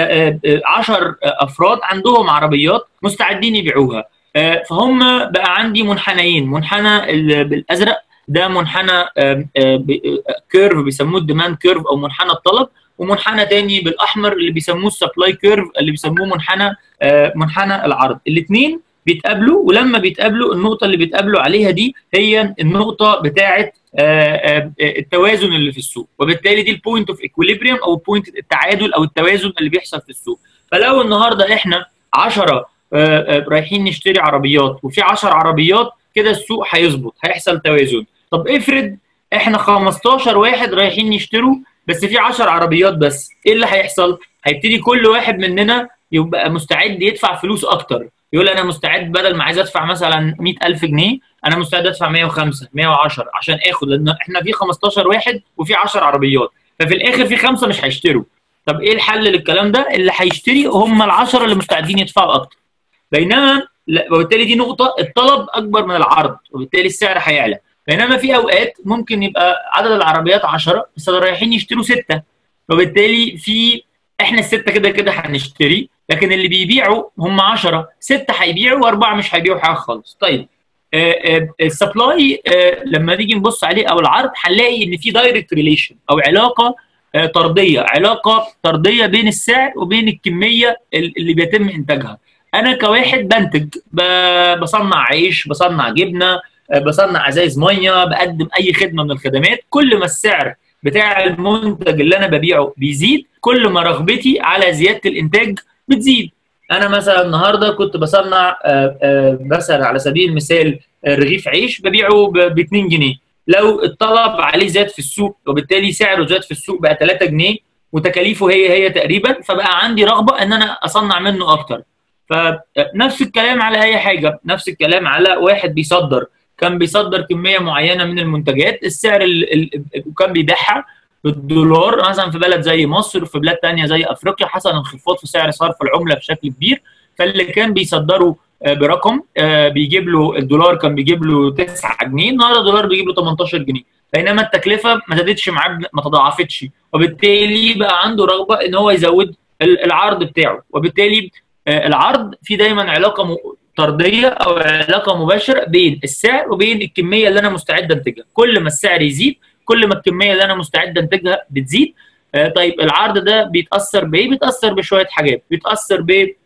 10 افراد عندهم عربيات مستعدين يبيعوها فهم بقى عندي منحنيين منحنى بالازرق ده منحنى كيرف بيسموه الديماند كيرف او منحنى الطلب ومنحنى تاني بالاحمر اللي بيسموه السبلاي كيرف اللي بيسموه منحنى منحنى العرض الاثنين بيتقابلوا ولما بيتقابلوا النقطه اللي بيتقابلوا عليها دي هي النقطه بتاعه التوازن اللي في السوق وبالتالي دي البوينت اوف اكويليبريم او بوينت التعادل او التوازن اللي بيحصل في السوق فلو النهارده احنا 10 رايحين نشتري عربيات وفي 10 عربيات كده السوق هيظبط هيحصل توازن طب افرض احنا 15 واحد رايحين نشتروا بس في 10 عربيات بس ايه اللي هيحصل هيبتدي كل واحد مننا يبقى مستعد يدفع فلوس اكتر يقول انا مستعد بدل ما عايز ادفع مثلا 100000 جنيه انا مستعد ادفع 105 110 عشان اخد لان احنا في 15 واحد وفي 10 عربيات ففي الاخر في خمسه مش هيشتروا طب ايه الحل للكلام ده اللي هيشتري هم ال10 اللي مستعدين يدفعوا اكتر بينما وبالتالي دي نقطه الطلب اكبر من العرض وبالتالي السعر هيعلى بينما في اوقات ممكن يبقى عدد العربيات 10 بس رايحين يشتروا سته وبالتالي في احنا السته كده كده هنشتري لكن اللي بيبيعوا هم 10 سته هيبيعوا واربعه مش هيبيعوا حاجه خالص طيب السبلاي لما نيجي نبص عليه او العرض هنلاقي ان في دايركت ريليشن او علاقه طرديه علاقه طرديه بين السعر وبين الكميه اللي بيتم انتاجها انا كواحد بنتج بصنع عيش بصنع جبنه بصنع ازايز ميه بقدم اي خدمه من الخدمات كل ما السعر بتاع المنتج اللي انا ببيعه بيزيد كل ما رغبتي على زياده الانتاج بتزيد انا مثلا النهارده كنت بصنع مثلا على سبيل المثال رغيف عيش ببيعه ب 2 جنيه لو الطلب عليه زاد في السوق وبالتالي سعره زاد في السوق بقى 3 جنيه وتكاليفه هي هي تقريبا فبقى عندي رغبه ان انا اصنع منه اكتر فنفس الكلام على اي حاجه نفس الكلام على واحد بيصدر كان بيصدر كميه معينه من المنتجات السعر اللي كان بيبيعها بالدولار مثلا في بلد زي مصر في بلاد تانية زي افريقيا حصل انخفاض في سعر صرف العمله بشكل كبير فاللي كان بيصدره برقم بيجيب له الدولار كان بيجيب له 9 جنيه النهارده الدولار بيجيب له 18 جنيه بينما التكلفه ما زادتش معاه ما تضاعفتش وبالتالي بقى عنده رغبه ان هو يزود العرض بتاعه وبالتالي العرض في دايما علاقه طرديه او علاقه مباشره بين السعر وبين الكميه اللي انا مستعد انتجها كل ما السعر يزيد كل ما الكميه اللي انا مستعد انتجها بتزيد طيب العرض ده بيتاثر بايه بيتاثر بشويه حاجات بيتاثر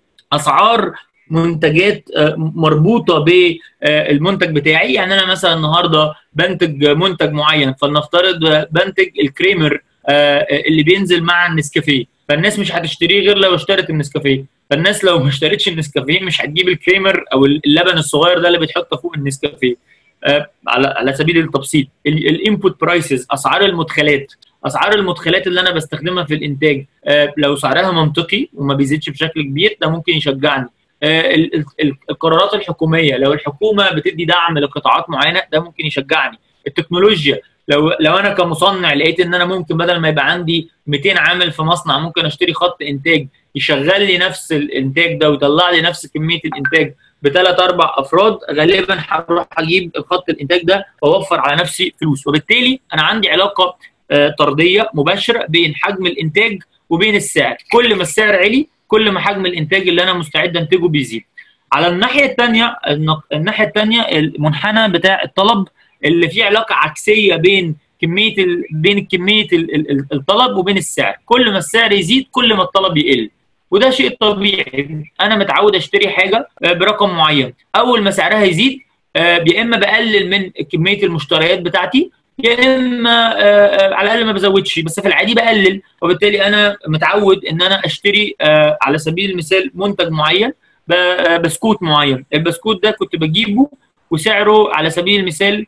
باسعار منتجات مربوطه بالمنتج بتاعي يعني انا مثلا النهارده بنتج منتج معين فلنفترض بنتج الكريمر اللي بينزل مع النسكافيه فالناس مش هتشتريه غير لو اشترت النسكافيه فالناس لو ما اشترتش النسكافيه مش هتجيب الكريمر او اللبن الصغير ده اللي بيتحط فوق النسكافيه آه على على سبيل التبسيط الانبوت برايسز اسعار المدخلات اسعار المدخلات اللي انا بستخدمها في الانتاج آه لو سعرها منطقي وما بيزيدش بشكل كبير ده ممكن يشجعني آه القرارات الحكوميه لو الحكومه بتدي دعم لقطاعات معينه ده ممكن يشجعني التكنولوجيا لو لو انا كمصنع لقيت ان انا ممكن بدل ما يبقى عندي 200 عامل في مصنع ممكن اشتري خط انتاج يشغل لي نفس الانتاج ده ويطلع لي نفس كميه الانتاج بثلاث اربع افراد غالبا هروح اجيب خط الانتاج ده واوفر على نفسي فلوس وبالتالي انا عندي علاقه طرديه مباشره بين حجم الانتاج وبين السعر كل ما السعر علي كل ما حجم الانتاج اللي انا مستعد انتجه بيزيد على الناحيه الثانيه الناحيه الثانيه المنحنى بتاع الطلب اللي فيه علاقه عكسيه بين كميه ال... بين كميه ال... ال... الطلب وبين السعر كل ما السعر يزيد كل ما الطلب يقل وده شيء طبيعي انا متعود اشتري حاجه برقم معين اول ما سعرها يزيد يا اما بقلل من كميه المشتريات بتاعتي يا اما على الاقل ما بزودش بس في العادي بقلل وبالتالي انا متعود ان انا اشتري على سبيل المثال منتج معين بسكوت معين البسكوت ده كنت بجيبه وسعره على سبيل المثال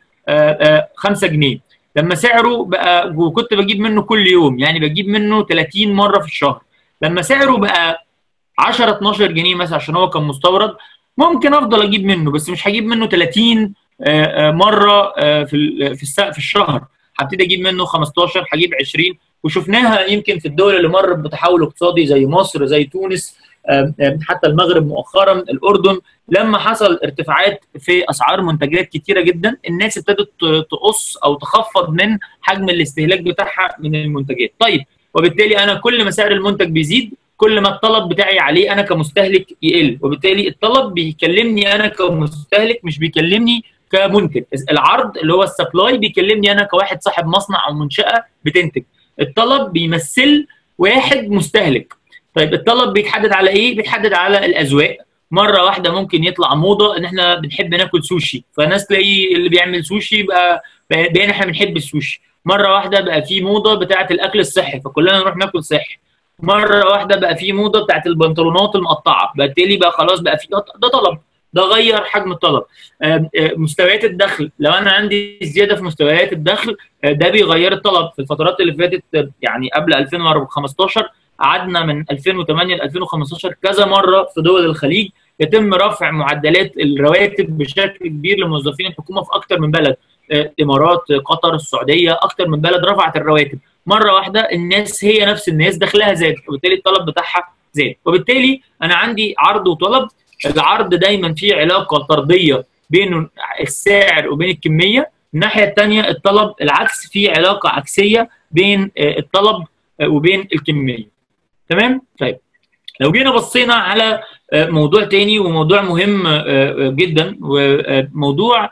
5 جنيه لما سعره بقى وكنت بجيب منه كل يوم يعني بجيب منه 30 مره في الشهر لما سعره بقى 10 12 جنيه مثلا عشان هو كان مستورد ممكن افضل اجيب منه بس مش هجيب منه 30 مره في في في الشهر هبتدي اجيب منه 15 هجيب 20 وشفناها يمكن في الدول اللي مرت بتحول اقتصادي زي مصر زي تونس حتى المغرب مؤخرا الاردن لما حصل ارتفاعات في اسعار منتجات كتيره جدا الناس ابتدت تقص او تخفض من حجم الاستهلاك بتاعها من المنتجات طيب وبالتالي انا كل ما سعر المنتج بيزيد كل ما الطلب بتاعي عليه انا كمستهلك يقل وبالتالي الطلب بيكلمني انا كمستهلك مش بيكلمني كمنتج العرض اللي هو السبلاي بيكلمني انا كواحد صاحب مصنع او منشاه بتنتج الطلب بيمثل واحد مستهلك طيب الطلب بيتحدد على ايه بيتحدد على الاذواق مره واحده ممكن يطلع موضه ان احنا بنحب ناكل سوشي فناس تلاقي اللي بيعمل سوشي بقى بقينا احنا بنحب السوشي مره واحده بقى في موضه بتاعه الاكل الصحي فكلنا نروح ناكل صحي مره واحده بقى في موضه بتاعه البنطلونات المقطعه بالتالي بقى خلاص بقى في ده طلب ده غير حجم الطلب مستويات الدخل لو انا عندي زياده في مستويات الدخل ده بيغير الطلب في الفترات اللي فاتت يعني قبل 2015 قعدنا من 2008 ل 2015 كذا مره في دول الخليج يتم رفع معدلات الرواتب بشكل كبير لموظفين الحكومه في اكثر من بلد الامارات قطر السعوديه اكثر من بلد رفعت الرواتب مره واحده الناس هي نفس الناس دخلها زاد وبالتالي الطلب بتاعها زاد وبالتالي انا عندي عرض وطلب العرض دايما فيه علاقه طرديه بين السعر وبين الكميه الناحيه الثانيه الطلب العكس فيه علاقه عكسيه بين الطلب وبين الكميه تمام طيب لو جينا بصينا على موضوع تاني وموضوع مهم جدا وموضوع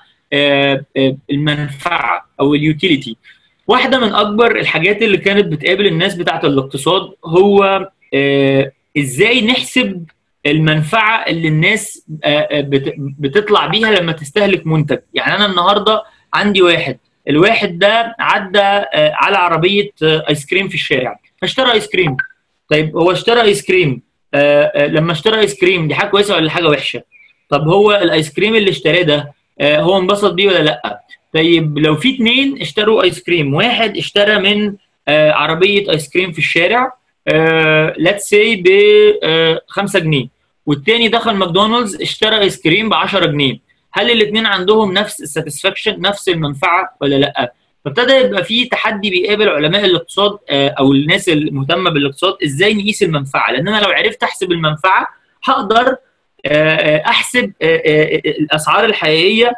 المنفعه او اليوتيليتي واحده من اكبر الحاجات اللي كانت بتقابل الناس بتاعه الاقتصاد هو ازاي نحسب المنفعه اللي الناس بتطلع بيها لما تستهلك منتج يعني انا النهارده عندي واحد الواحد ده عدى على عربيه ايس كريم في الشارع فاشترى ايس كريم طيب هو اشترى ايس كريم لما اشترى ايس كريم دي حاجه كويسه ولا حاجه وحشه طب هو الايس كريم اللي اشتراه ده هو انبسط بيه ولا لا طيب لو في اتنين اشتروا ايس كريم واحد اشترى من عربيه ايس كريم في الشارع ليتس سي ب 5 جنيه والتاني دخل ماكدونالدز اشترى ايس كريم ب 10 جنيه هل الاثنين عندهم نفس الساتسفاكشن نفس المنفعه ولا لا فابتدى يبقى في تحدي بيقابل علماء الاقتصاد او الناس المهتمه بالاقتصاد ازاي نقيس المنفعه لان انا لو عرفت احسب المنفعه هقدر احسب الاسعار الحقيقيه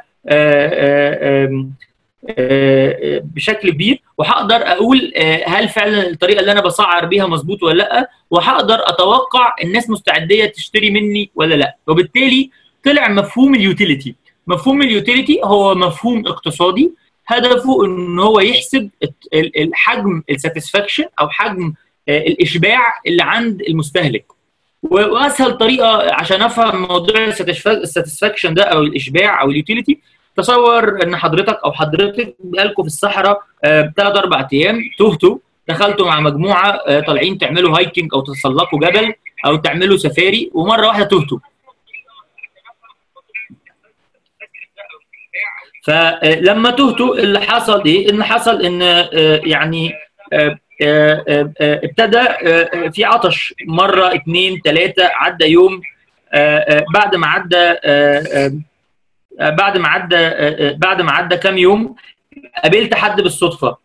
بشكل كبير وهقدر اقول هل فعلا الطريقه اللي انا بسعر بيها مظبوط ولا لا وهقدر اتوقع الناس مستعديه تشتري مني ولا لا وبالتالي طلع مفهوم اليوتيليتي مفهوم اليوتيليتي هو مفهوم اقتصادي هدفه ان هو يحسب الحجم الساتسفاكشن او حجم الاشباع اللي عند المستهلك واسهل طريقه عشان افهم موضوع الساتسفاكشن ده او الاشباع او اليوتيليتي تصور ان حضرتك او حضرتك بقالكم في الصحراء ثلاث اربع ايام تهتوا دخلتوا مع مجموعه طالعين تعملوا هايكنج او تتسلقوا جبل او تعملوا سفاري ومره واحده تهتوا فلما تهتوا اللي حصل ايه؟ ان حصل ان يعني ابتدى في عطش مره اثنين ثلاثه عدى يوم بعد ما عدى بعد ما عدى بعد ما عدى كام يوم قابلت حد بالصدفه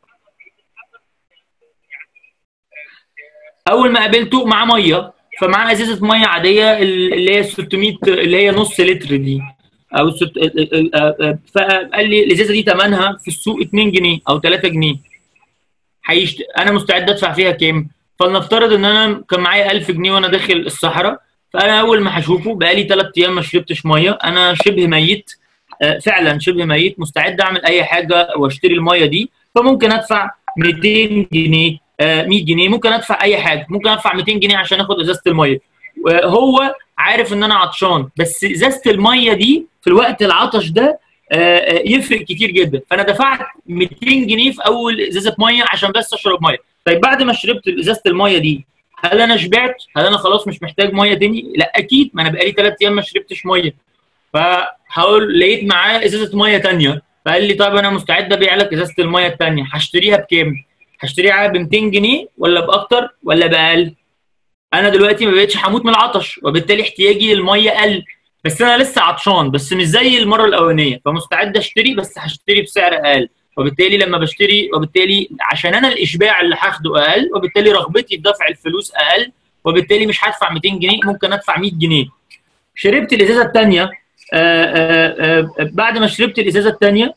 اول ما قابلته معاه ميه فمعاه ازازه ميه عاديه اللي هي 600 اللي هي نص لتر دي او ست... فقال لي الازازه دي ثمنها في السوق 2 جنيه او 3 جنيه هيشت... انا مستعد ادفع فيها كام فلنفترض ان انا كان معايا 1000 جنيه وانا داخل الصحراء فانا اول ما هشوفه بقالي 3 ايام ما شربتش ميه انا شبه ميت فعلا شبه ميت مستعد اعمل اي حاجه واشتري الميه دي فممكن ادفع 200 جنيه 100 جنيه ممكن ادفع اي حاجه ممكن ادفع 200 جنيه عشان اخد ازازه الميه وهو عارف ان انا عطشان بس ازازه الميه دي في الوقت العطش ده يفرق كتير جدا فانا دفعت 200 جنيه في اول ازازه ميه عشان بس اشرب ميه طيب بعد ما شربت ازازه الميه دي هل انا شبعت هل انا خلاص مش محتاج ميه تاني لا اكيد ما انا بقالي 3 ايام ما شربتش ميه فهقول لقيت معاه ازازه ميه ثانيه فقال لي طيب انا مستعد ابيع لك ازازه الميه الثانيه هشتريها بكام هشتريها ب 200 جنيه ولا باكتر ولا باقل انا دلوقتي ما بقتش هموت من العطش وبالتالي احتياجي للميه قل بس انا لسه عطشان بس مش زي المره الاولانيه فمستعد اشتري بس هشتري بسعر اقل وبالتالي لما بشتري وبالتالي عشان انا الاشباع اللي هاخده اقل وبالتالي رغبتي في دفع الفلوس اقل وبالتالي مش هدفع 200 جنيه ممكن ادفع 100 جنيه شربت الازازه الثانيه بعد ما شربت الازازه الثانيه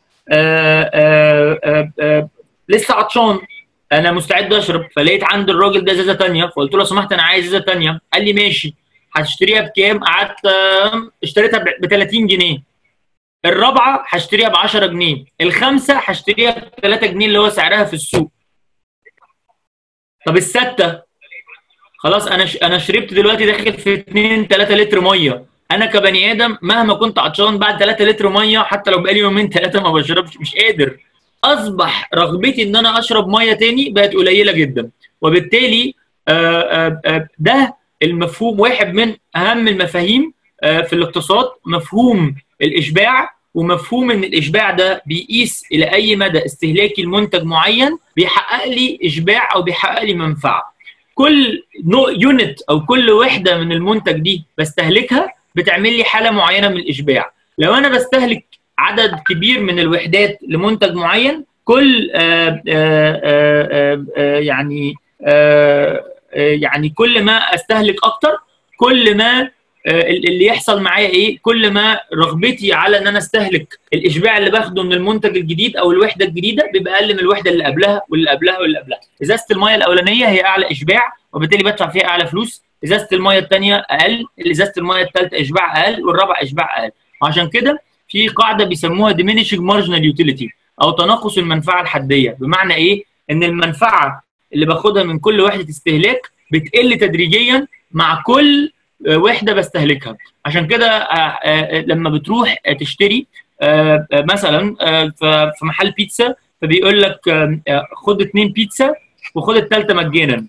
لسه عطشان انا مستعد اشرب فلقيت عند الراجل ده ازازه ثانيه فقلت له لو سمحت انا عايز ازازه ثانيه قال لي ماشي هتشتريها بكام؟ قعدت اشتريتها ب 30 جنيه الرابعه هشتريها ب 10 جنيه الخامسه هشتريها ب 3 جنيه اللي هو سعرها في السوق طب السته خلاص انا ش... انا شربت دلوقتي داخل في 2 3 لتر ميه انا كبني ادم مهما كنت عطشان بعد 3 لتر ميه حتى لو بقالي يومين ثلاثه ما بشربش مش قادر اصبح رغبتي ان انا اشرب ميه تاني بقت قليله جدا وبالتالي آآ آآ ده المفهوم واحد من اهم المفاهيم في الاقتصاد مفهوم الاشباع ومفهوم ان الاشباع ده بيقيس الى اي مدى استهلاكي لمنتج معين بيحقق لي اشباع او بيحقق لي منفعه كل يونت او كل وحده من المنتج دي بستهلكها بتعمل لي حاله معينه من الاشباع لو انا بستهلك عدد كبير من الوحدات لمنتج معين كل آآ آآ آآ يعني يعني كل ما استهلك اكتر كل ما اللي يحصل معايا ايه كل ما رغبتي على ان انا استهلك الاشباع اللي باخده من المنتج الجديد او الوحده الجديده بيبقى اقل من الوحده اللي قبلها واللي قبلها واللي قبلها ازازه الميه الاولانيه هي اعلى اشباع وبالتالي بدفع فيها اعلى فلوس ازازه الميه الثانيه اقل ازازه الميه الثالثه اشباع اقل والرابعه اشباع اقل وعشان كده في قاعده بيسموها diminishing marginal utility او تناقص المنفعه الحديه بمعنى ايه ان المنفعه اللي باخدها من كل وحده استهلاك بتقل تدريجيا مع كل وحده بستهلكها عشان كده لما بتروح تشتري مثلا في محل بيتزا فبيقول لك خد اتنين بيتزا وخد الثالثه مجانا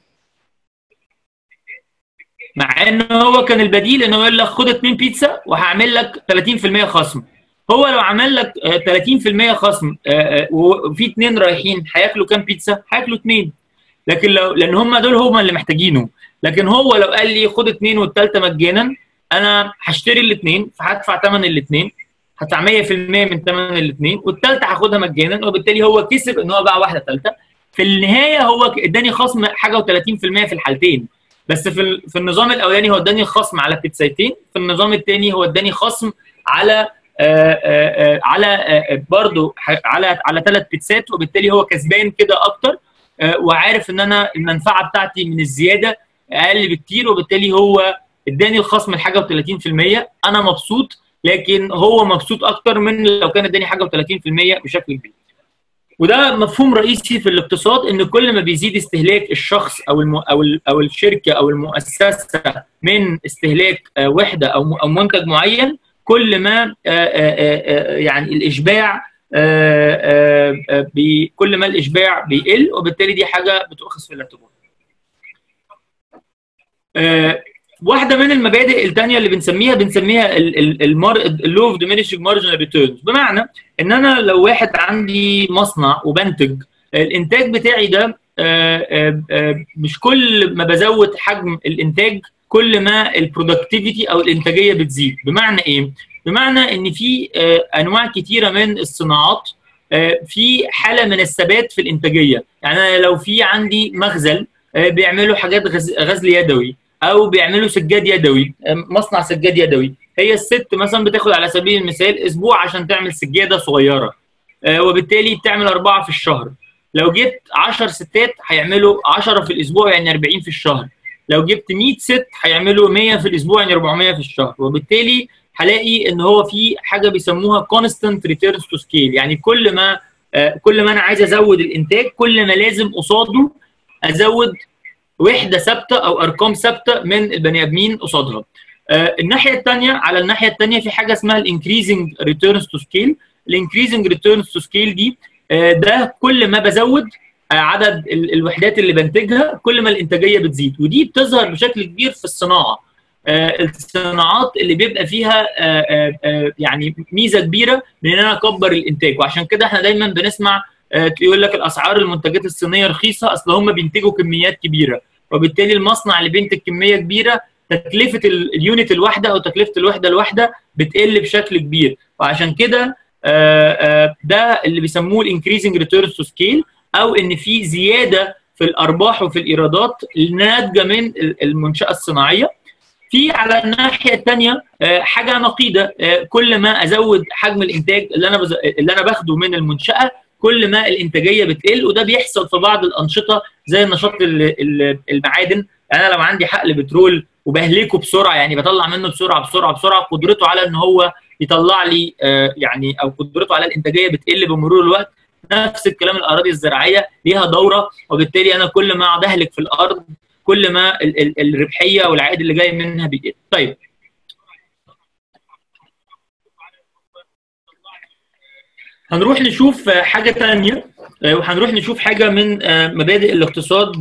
مع ان هو كان البديل انه يقول لك خد اتنين بيتزا وهعمل لك 30% خصم هو لو عمل لك 30% خصم وفي اتنين رايحين هياكلوا كام بيتزا؟ هياكلوا اتنين لكن لو لان هم دول هم اللي محتاجينه لكن هو لو قال لي خد اتنين والتالتة مجانا انا هشتري الاثنين فهدفع ثمن الاثنين هدفع 100% من ثمن الاثنين والتالتة هاخدها مجانا وبالتالي هو كسب ان هو باع واحده ثالثه في النهايه هو اداني خصم حاجه و30% في الحالتين بس في في النظام الاولاني هو اداني خصم على بيتزايتين في النظام الثاني هو اداني خصم على آآ آآ على برضه على على ثلاث بيتزات وبالتالي هو كسبان كده اكتر وعارف ان انا المنفعه بتاعتي من الزياده اقل بكتير وبالتالي هو اداني الخصم الحاجه و30% انا مبسوط لكن هو مبسوط اكتر من لو كان اداني حاجه و30% بشكل كبير. وده مفهوم رئيسي في الاقتصاد ان كل ما بيزيد استهلاك الشخص او الم او او الشركه او المؤسسه من استهلاك وحده او او منتج معين كل ما يعني الاشباع بي كل ما الاشباع بيقل وبالتالي دي حاجه بتؤخذ في الاعتبار. واحده من المبادئ الثانيه اللي بنسميها بنسميها اللو اوف ديمينيشنج مارجنال ريتيرنز بمعنى ان انا لو واحد عندي مصنع وبنتج الانتاج بتاعي ده مش كل ما بزود حجم الانتاج كل ما البرودكتيفيتي او الانتاجيه بتزيد بمعنى ايه بمعنى ان في انواع كتيره من الصناعات في حاله من الثبات في الانتاجيه يعني أنا لو في عندي مخزن بيعملوا حاجات غزل يدوي او بيعملوا سجاد يدوي مصنع سجاد يدوي هي الست مثلا بتاخد على سبيل المثال اسبوع عشان تعمل سجاده صغيره وبالتالي بتعمل اربعه في الشهر لو جبت 10 ستات هيعملوا 10 في الاسبوع يعني 40 في الشهر لو جبت 100 ست هيعملوا 100 في الاسبوع يعني 400 في الشهر وبالتالي هلاقي ان هو في حاجه بيسموها كونستنت ريتيرنز تو سكيل يعني كل ما كل ما انا عايز ازود الانتاج كل ما لازم قصاده ازود وحده ثابته او ارقام ثابته من البني ادمين قصادها. آه الناحيه الثانيه على الناحيه الثانيه في حاجه اسمها الانكريزنج ريتيرنز تو سكيل الانكريزنج ريتيرنز تو سكيل دي آه ده كل ما بزود آه عدد الوحدات اللي بنتجها كل ما الانتاجيه بتزيد ودي بتظهر بشكل كبير في الصناعه الصناعات اللي بيبقى فيها يعني ميزه كبيره من ان انا اكبر الانتاج وعشان كده احنا دايما بنسمع يقول لك الاسعار المنتجات الصينيه رخيصه اصل هم بينتجوا كميات كبيره وبالتالي المصنع اللي بينتج كميه كبيره تكلفه اليونت الواحده او تكلفه الوحده الواحده بتقل بشكل كبير وعشان كده ده اللي بيسموه الانكريزنج ريتيرن تو سكيل او ان في زياده في الارباح وفي الايرادات الناتجه من المنشاه الصناعيه في على الناحيه الثانيه حاجه نقيضه كل ما ازود حجم الانتاج اللي انا بز... اللي انا باخده من المنشاه كل ما الانتاجيه بتقل وده بيحصل في بعض الانشطه زي النشاط المعادن انا لو عندي حقل بترول وبهلكه بسرعه يعني بطلع منه بسرعه بسرعه بسرعه قدرته على ان هو يطلع لي يعني او قدرته على الانتاجيه بتقل بمرور الوقت نفس الكلام الاراضي الزراعيه ليها دوره وبالتالي انا كل ما اقعد اهلك في الارض كل ما ال ال الربحيه والعائد اللي جاي منها بيقل. طيب هنروح نشوف حاجه ثانيه وهنروح نشوف حاجه من مبادئ الاقتصاد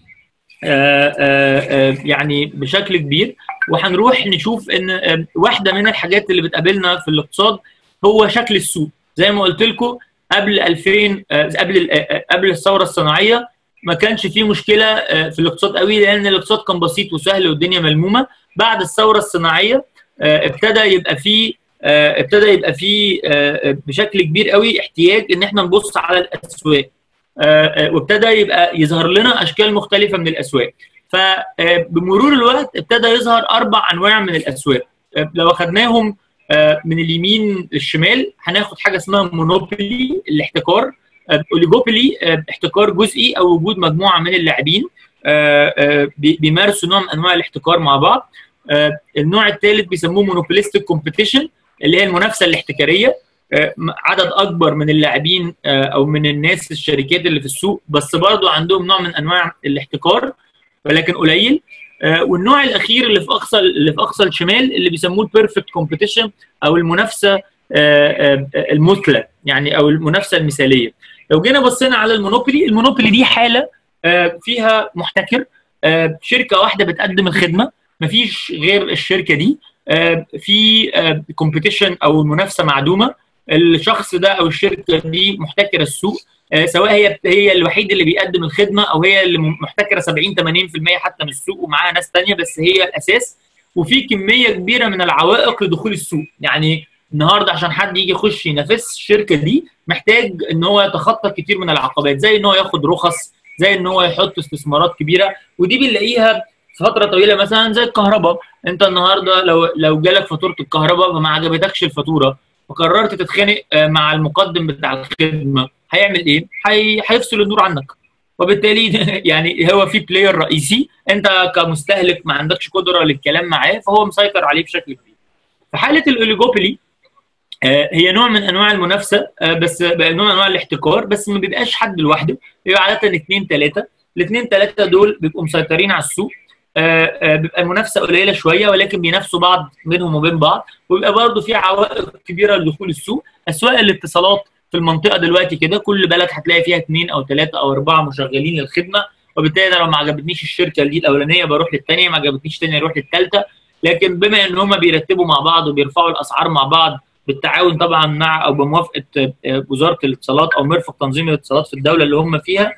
يعني بشكل كبير وهنروح نشوف ان واحده من الحاجات اللي بتقابلنا في الاقتصاد هو شكل السوق زي ما قلت لكم قبل 2000 قبل قبل الثوره الصناعيه ما كانش فيه مشكله في الاقتصاد قوي لان الاقتصاد كان بسيط وسهل والدنيا ملمومه بعد الثوره الصناعيه ابتدى يبقى فيه ابتدى يبقى فيه بشكل كبير قوي احتياج ان احنا نبص على الاسواق وابتدى يبقى يظهر لنا اشكال مختلفه من الاسواق فبمرور الوقت ابتدى يظهر اربع انواع من الاسواق لو اخذناهم من اليمين للشمال هناخد حاجه اسمها مونوبولي الاحتكار اوليجوبولي احتكار جزئي او وجود مجموعه من اللاعبين بيمارسوا نوع من انواع الاحتكار مع بعض النوع الثالث بيسموه مونوبوليستيك كومبيتيشن اللي هي المنافسه الاحتكاريه عدد اكبر من اللاعبين او من الناس الشركات اللي في السوق بس برضو عندهم نوع من انواع الاحتكار ولكن قليل والنوع الاخير اللي في اقصى اللي في اقصى الشمال اللي بيسموه البيرفكت كومبيتيشن او المنافسه المثلى يعني او المنافسه المثاليه لو جينا بصينا على المونوبولي المونوبولي دي حاله فيها محتكر شركه واحده بتقدم الخدمه مفيش غير الشركه دي في كومبيتيشن او منافسه معدومه الشخص ده او الشركه دي محتكره السوق سواء هي هي الوحيد اللي بيقدم الخدمه او هي اللي محتكره 70 80% حتى من السوق ومعاها ناس ثانيه بس هي الاساس وفي كميه كبيره من العوائق لدخول السوق يعني النهارده عشان حد يجي يخش ينافس الشركه دي محتاج ان هو يتخطى كتير من العقبات زي ان هو ياخد رخص زي ان هو يحط استثمارات كبيره ودي بنلاقيها في فتره طويله مثلا زي الكهرباء انت النهارده لو لو جالك فاتوره الكهرباء فما عجبتكش الفاتوره وقررت تتخانق مع المقدم بتاع الخدمه هيعمل ايه؟ هي... هيفصل النور عنك وبالتالي يعني هو في بلاير رئيسي انت كمستهلك ما عندكش قدره للكلام معاه فهو مسيطر عليه بشكل كبير. في حاله الاوليجوبولي هي نوع من انواع المنافسه بس نوع من انواع الاحتكار بس ما بيبقاش حد لوحده بيبقى عاده اثنين ثلاثه الاثنين ثلاثه دول بيبقوا مسيطرين على السوق بيبقى المنافسه قليله شويه ولكن بينافسوا بعض بينهم وبين بعض وبيبقى برضه في عوائق كبيره لدخول السوق اسواق الاتصالات في المنطقه دلوقتي كده كل بلد هتلاقي فيها اثنين او ثلاثه او اربعه مشغلين للخدمه وبالتالي انا لو ما عجبتنيش الشركه دي الاولانيه بروح للثانيه ما عجبتنيش الثانيه اروح للثالثه لكن بما ان هم بيرتبوا مع بعض وبيرفعوا الاسعار مع بعض بالتعاون طبعا مع او بموافقه وزاره الاتصالات او مرفق تنظيم الاتصالات في الدوله اللي هم فيها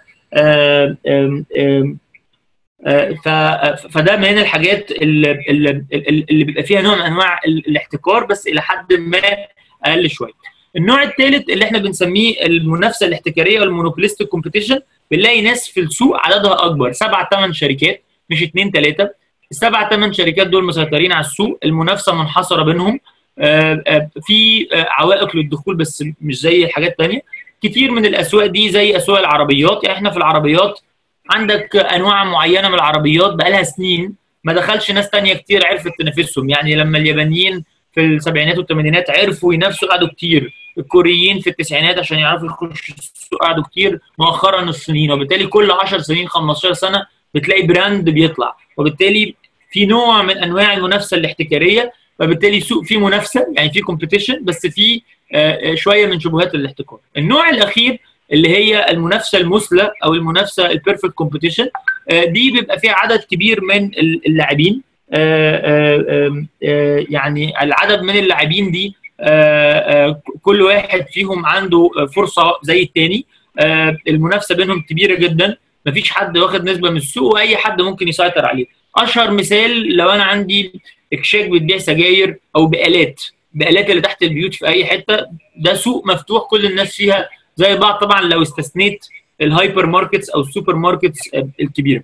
فده من الحاجات اللي, اللي بيبقى فيها نوع من انواع الاحتكار بس الى حد ما اقل شويه. النوع الثالث اللي احنا بنسميه المنافسه الاحتكاريه والمونوبوليستيك كومبيتيشن بنلاقي ناس في السوق عددها اكبر سبع ثمان شركات مش اثنين ثلاثه السبع ثمان شركات دول مسيطرين على السوق المنافسه منحصره بينهم في عوائق للدخول بس مش زي الحاجات الثانيه كتير من الاسواق دي زي اسواق العربيات يعني احنا في العربيات عندك انواع معينه من العربيات بقى لها سنين ما دخلش ناس تانية كتير عرفت تنافسهم يعني لما اليابانيين في السبعينات والثمانينات عرفوا ينافسوا قعدوا كتير الكوريين في التسعينات عشان يعرفوا يخشوا السوق قعدوا كتير مؤخرا الصينيين وبالتالي كل 10 سنين 15 سنه بتلاقي براند بيطلع وبالتالي في نوع من انواع المنافسه الاحتكاريه فبالتالي السوق فيه منافسه يعني فيه كومبيتيشن بس فيه شويه من شبهات الاحتكار. النوع الاخير اللي هي المنافسه المثلى او المنافسه البيرفكت كومبيتيشن دي بيبقى فيها عدد كبير من اللاعبين يعني العدد من اللاعبين دي كل واحد فيهم عنده فرصه زي الثاني المنافسه بينهم كبيره جدا مفيش حد واخد نسبه من السوق واي حد ممكن يسيطر عليه اشهر مثال لو انا عندي اكشاك بتبيع سجاير او بآلات بآلات اللي تحت البيوت في اي حته ده سوق مفتوح كل الناس فيها زي بعض طبعا لو استثنيت الهايبر ماركتس او السوبر ماركتس الكبيره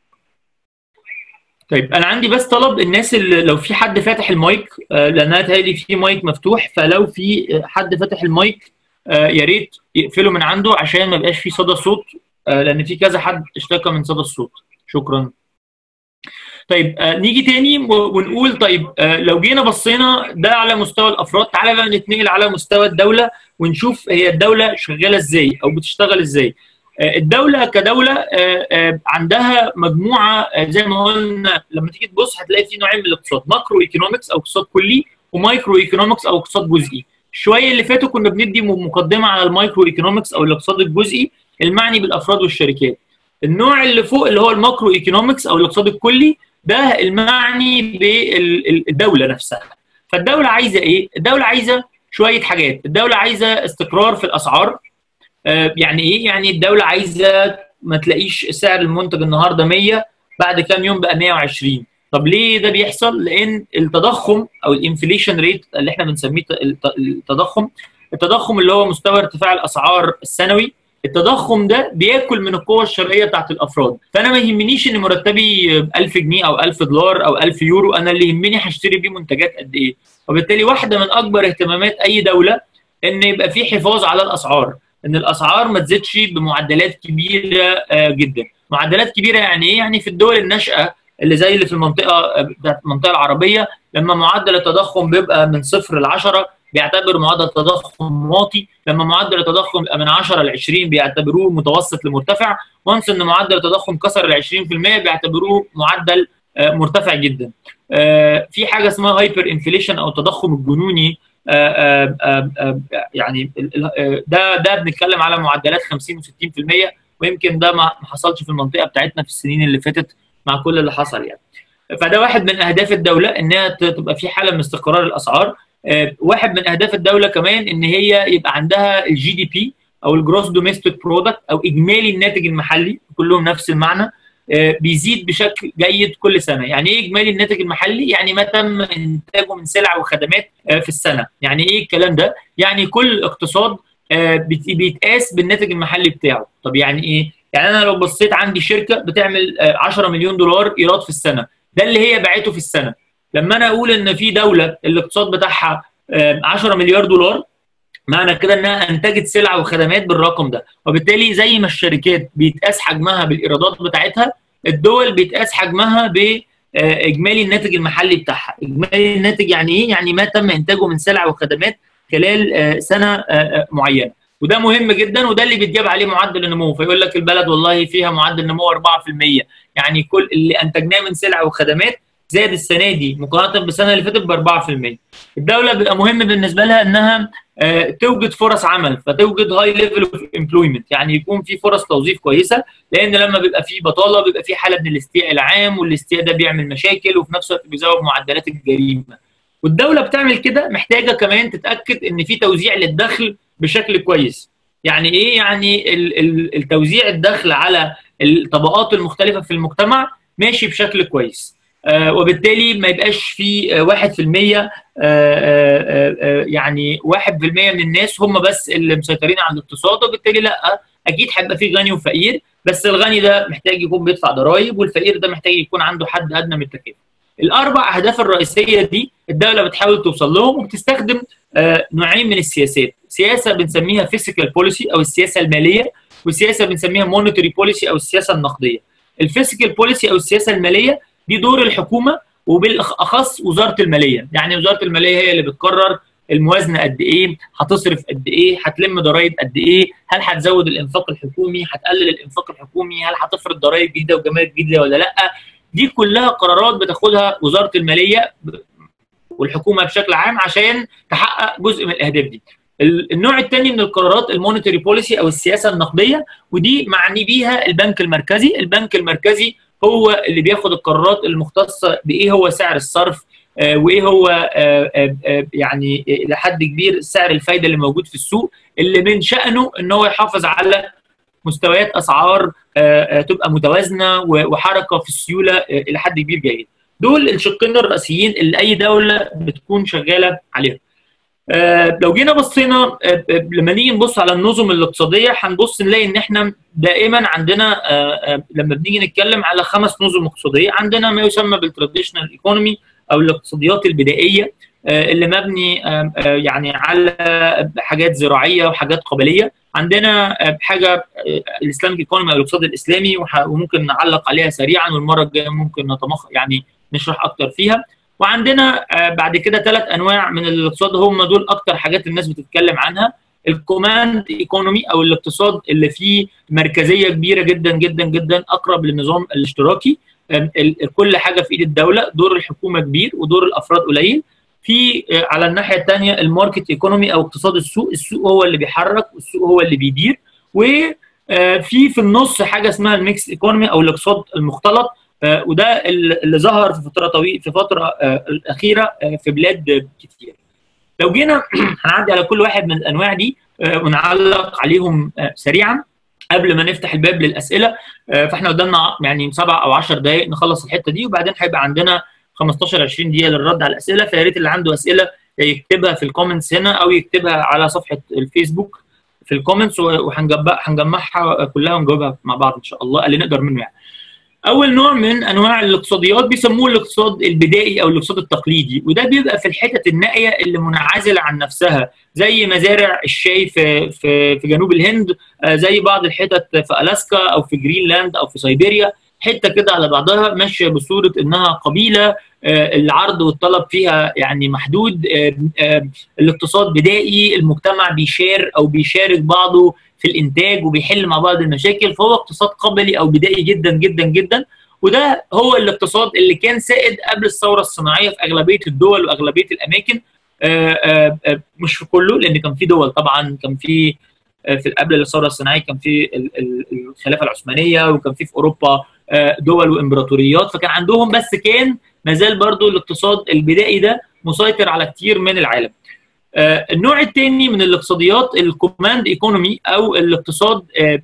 طيب انا عندي بس طلب الناس اللي لو في حد فاتح المايك لانها تهيألي في مايك مفتوح فلو في حد فاتح المايك يا ريت يقفله من عنده عشان ما يبقاش في صدى صوت لان في كذا حد اشتكى من صدى الصوت شكرا طيب آه نيجي تاني ونقول طيب آه لو جينا بصينا ده على مستوى الافراد تعالى بقى نتنقل على مستوى الدوله ونشوف هي الدوله شغاله ازاي او بتشتغل ازاي آه الدوله كدوله عندها مجموعه زي ما قلنا لما تيجي تبص هتلاقي في نوعين من الاقتصاد ماكرو ايكونومكس او اقتصاد كلي ومايكرو ايكونومكس او اقتصاد جزئي شويه اللي فاتوا كنا بندي مقدمه على المايكرو ايكونومكس او الاقتصاد الجزئي المعني بالافراد والشركات النوع اللي فوق اللي هو الماكرو ايكونومكس او الاقتصاد الكلي ده المعني بالدوله نفسها فالدوله عايزه ايه الدوله عايزه شويه حاجات الدوله عايزه استقرار في الاسعار آه يعني ايه يعني الدوله عايزه ما تلاقيش سعر المنتج النهارده 100 بعد كام يوم بقى 120 طب ليه ده بيحصل لان التضخم او الانفليشن ريت اللي احنا بنسميه التضخم التضخم اللي هو مستوى ارتفاع الاسعار السنوي التضخم ده بياكل من القوه الشرائيه بتاعت الافراد فانا ما يهمنيش ان مرتبي 1000 جنيه او 1000 دولار او 1000 يورو انا اللي يهمني هشتري بيه منتجات قد ايه وبالتالي واحده من اكبر اهتمامات اي دوله ان يبقى في حفاظ على الاسعار ان الاسعار ما تزيدش بمعدلات كبيره جدا معدلات كبيره يعني ايه يعني في الدول الناشئه اللي زي اللي في المنطقه بتاعت المنطقه العربيه لما معدل التضخم بيبقى من صفر ل 10 بيعتبر معدل تضخم واطي لما معدل التضخم يبقى من 10 ل 20 بيعتبروه متوسط لمرتفع وانس ان معدل التضخم كسر ال 20% بيعتبروه معدل مرتفع جدا في حاجه اسمها هايبر انفليشن او التضخم الجنوني يعني ده ده بنتكلم على معدلات 50 و60% ويمكن ده ما حصلش في المنطقه بتاعتنا في السنين اللي فاتت مع كل اللي حصل يعني فده واحد من اهداف الدوله انها تبقى في حاله من استقرار الاسعار واحد من اهداف الدوله كمان ان هي يبقى عندها الجي دي بي او الجروس دوميستيك برودكت او اجمالي الناتج المحلي كلهم نفس المعنى بيزيد بشكل جيد كل سنه يعني ايه اجمالي الناتج المحلي يعني ما تم انتاجه من سلع وخدمات في السنه يعني ايه الكلام ده يعني كل اقتصاد بيتقاس بالناتج المحلي بتاعه طب يعني ايه يعني انا لو بصيت عندي شركه بتعمل 10 مليون دولار ايراد في السنه ده اللي هي باعته في السنه لما انا اقول ان في دوله الاقتصاد بتاعها 10 مليار دولار معنى كده انها انتجت سلع وخدمات بالرقم ده وبالتالي زي ما الشركات بيتقاس حجمها بالايرادات بتاعتها الدول بيتقاس حجمها باجمالي الناتج المحلي بتاعها اجمالي الناتج يعني ايه يعني ما تم انتاجه من سلع وخدمات خلال سنه معينه وده مهم جدا وده اللي بيتجاب عليه معدل النمو فيقول لك البلد والله فيها معدل نمو 4% يعني كل اللي انتجناه من سلع وخدمات زاد السنه دي مقارنه بالسنه اللي فاتت ب 4% الدوله بيبقى مهم بالنسبه لها انها آه توجد فرص عمل فتوجد هاي ليفل اوف امبلويمنت يعني يكون في فرص توظيف كويسه لان لما بيبقى في بطاله بيبقى في حاله من الاستياء العام والاستياء ده بيعمل مشاكل وفي نفس الوقت بيزود معدلات الجريمه والدوله بتعمل كده محتاجه كمان تتاكد ان في توزيع للدخل بشكل كويس يعني ايه يعني التوزيع الدخل على الطبقات المختلفه في المجتمع ماشي بشكل كويس آه وبالتالي ما يبقاش في واحد في المية آه يعني واحد في المية من الناس هم بس اللي مسيطرين على الاقتصاد وبالتالي لا اكيد هيبقى في غني وفقير بس الغني ده محتاج يكون بيدفع ضرائب والفقير ده محتاج يكون عنده حد ادنى من التكافل الاربع اهداف الرئيسيه دي الدوله بتحاول توصل لهم وبتستخدم آه نوعين من السياسات سياسه بنسميها فيسيكال بوليسي او السياسه الماليه وسياسه بنسميها مونيتري بوليسي او السياسه النقديه الفيسيكال بوليسي او السياسه الماليه دي دور الحكومه وبالاخص وزاره الماليه يعني وزاره الماليه هي اللي بتقرر الموازنه قد ايه هتصرف قد ايه هتلم ضرائب قد ايه هل هتزود الانفاق الحكومي هتقلل الانفاق الحكومي هل هتفرض ضرائب جديده وجمارك جديده ولا لا دي كلها قرارات بتاخدها وزاره الماليه والحكومه بشكل عام عشان تحقق جزء من الاهداف دي النوع الثاني من القرارات المونيتري بوليسي او السياسه النقديه ودي معني بيها البنك المركزي البنك المركزي هو اللي بياخد القرارات المختصه بايه هو سعر الصرف آه وايه هو آه آه يعني الى حد كبير سعر الفايده اللي موجود في السوق اللي من شانه ان هو يحافظ على مستويات اسعار تبقى متوازنه وحركه في السيوله الى حد كبير جيد دول الشقين الرئيسيين اللي اي دوله بتكون شغاله عليهم آه لو جينا بصينا آه لما نيجي نبص على النظم الاقتصاديه هنبص نلاقي ان احنا دائما عندنا آه لما بنيجي نتكلم على خمس نظم اقتصاديه عندنا ما يسمى بالتراديشنال ايكونومي او الاقتصاديات البدائيه اللي مبني يعني على حاجات زراعيه وحاجات قبليه عندنا حاجه الاسلامك ايكونومي او الاقتصاد الاسلامي وممكن نعلق عليها سريعا والمره الجايه ممكن نتمخ يعني نشرح اكتر فيها وعندنا بعد كده ثلاث انواع من الاقتصاد هم دول اكتر حاجات الناس بتتكلم عنها الكوماند ايكونومي او الاقتصاد اللي فيه مركزيه كبيره جدا جدا جدا اقرب للنظام الاشتراكي كل حاجه في ايد الدوله دور الحكومه كبير ودور الافراد قليل في على الناحيه الثانيه الماركت ايكونومي او اقتصاد السوق السوق هو اللي بيحرك والسوق هو اللي بيدير وفي في النص حاجه اسمها الميكس ايكونومي او الاقتصاد المختلط وده اللي ظهر في فتره طويله في فتره الاخيره في بلاد كتير لو جينا هنعدي على كل واحد من الانواع دي ونعلق عليهم سريعا قبل ما نفتح الباب للاسئله فاحنا قدامنا يعني سبع او 10 دقائق نخلص الحته دي وبعدين هيبقى عندنا 15 20 دقيقه للرد على الاسئله فيا ريت اللي عنده اسئله يكتبها في الكومنتس هنا او يكتبها على صفحه الفيسبوك في الكومنتس وهنجمعها كلها ونجاوبها مع بعض ان شاء الله اللي نقدر منه يعني. اول نوع من انواع الاقتصاديات بيسموه الاقتصاد البدائي او الاقتصاد التقليدي وده بيبقى في الحتت النائيه اللي منعزله عن نفسها زي مزارع الشاي في في في جنوب الهند زي بعض الحتت في الاسكا او في جرينلاند او في سيبيريا حته كده على بعضها ماشيه بصوره انها قبيله العرض والطلب فيها يعني محدود الاقتصاد بدائي المجتمع بيشار او بيشارك بعضه في الانتاج وبيحل مع بعض المشاكل فهو اقتصاد قبلي او بدائي جدا جدا جدا وده هو الاقتصاد اللي كان سائد قبل الثوره الصناعيه في اغلبيه الدول واغلبيه الاماكن مش في كله لان كان في دول طبعا كان في في قبل الثوره الصناعيه كان في الخلافه العثمانيه وكان في في اوروبا دول وامبراطوريات فكان عندهم بس كان مازال برضو الاقتصاد البدائي ده مسيطر على كتير من العالم النوع الثاني من الاقتصاديات الكوماند ايكونومي او الاقتصاد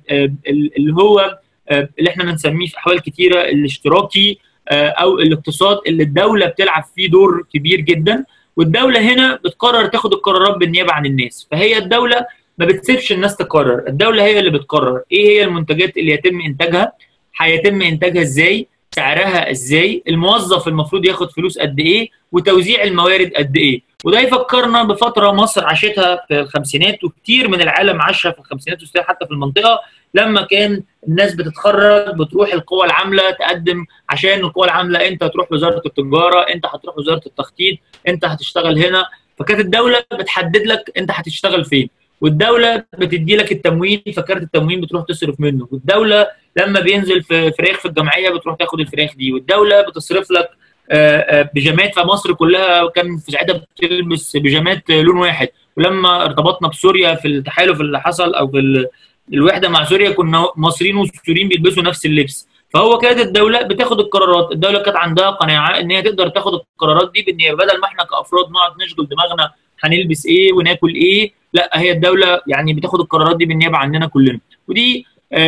اللي هو اللي احنا بنسميه في احوال كتيره الاشتراكي او الاقتصاد اللي الدوله بتلعب فيه دور كبير جدا والدوله هنا بتقرر تاخد القرارات بالنيابه عن الناس فهي الدوله ما بتسيبش الناس تقرر الدوله هي اللي بتقرر ايه هي المنتجات اللي يتم انتاجها هيتم انتاجها ازاي سعرها ازاي الموظف المفروض ياخد فلوس قد ايه وتوزيع الموارد قد ايه وده يفكرنا بفتره مصر عاشتها في الخمسينات وكتير من العالم عاشها في الخمسينات والستينات حتى في المنطقه لما كان الناس بتتخرج بتروح القوى العامله تقدم عشان القوى العامله انت هتروح وزاره التجاره انت هتروح وزاره التخطيط انت هتشتغل هنا فكانت الدوله بتحدد لك انت هتشتغل فين والدوله بتدي لك التموين فكارت التموين بتروح تصرف منه والدوله لما بينزل في فراخ في الجمعيه بتروح تاخد الفراخ دي والدوله بتصرف لك بيجامات فمصر كلها كان في ساعتها بتلبس بيجامات لون واحد ولما ارتبطنا بسوريا في التحالف اللي حصل او في الوحده مع سوريا كنا مصريين وسوريين بيلبسوا نفس اللبس فهو كانت الدوله بتاخد القرارات الدوله كانت عندها قناعه ان هي تقدر تاخد القرارات دي بان بدل ما احنا كافراد نقعد نشغل دماغنا هنلبس ايه وناكل ايه لا هي الدوله يعني بتاخد القرارات دي بالنيابه عننا كلنا ودي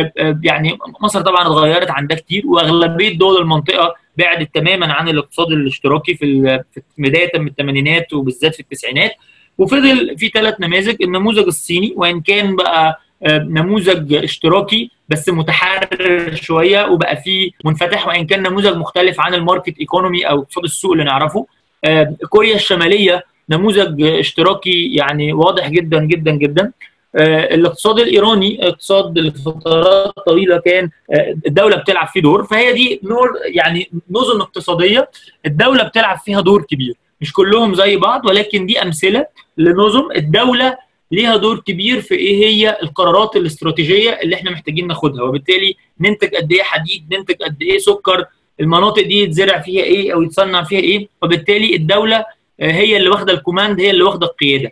يعني مصر طبعا اتغيرت عن ده كتير واغلبيه دول المنطقه بعدت تماما عن الاقتصاد الاشتراكي في بدايه من الثمانينات وبالذات في التسعينات وفضل في ثلاث نماذج النموذج الصيني وان كان بقى نموذج اشتراكي بس متحرر شويه وبقى فيه منفتح وان كان نموذج مختلف عن الماركت ايكونومي او اقتصاد السوق اللي نعرفه كوريا الشماليه نموذج اشتراكي يعني واضح جدا جدا جدا الاقتصاد الايراني اقتصاد لفترات طويله كان الدوله بتلعب فيه دور فهي دي نور يعني نظم اقتصاديه الدوله بتلعب فيها دور كبير مش كلهم زي بعض ولكن دي امثله لنظم الدوله ليها دور كبير في ايه هي القرارات الاستراتيجيه اللي احنا محتاجين ناخدها وبالتالي ننتج قد ايه حديد ننتج قد ايه سكر المناطق دي يتزرع فيها ايه او يتصنع فيها ايه وبالتالي الدوله هي اللي واخده الكوماند هي اللي واخده القياده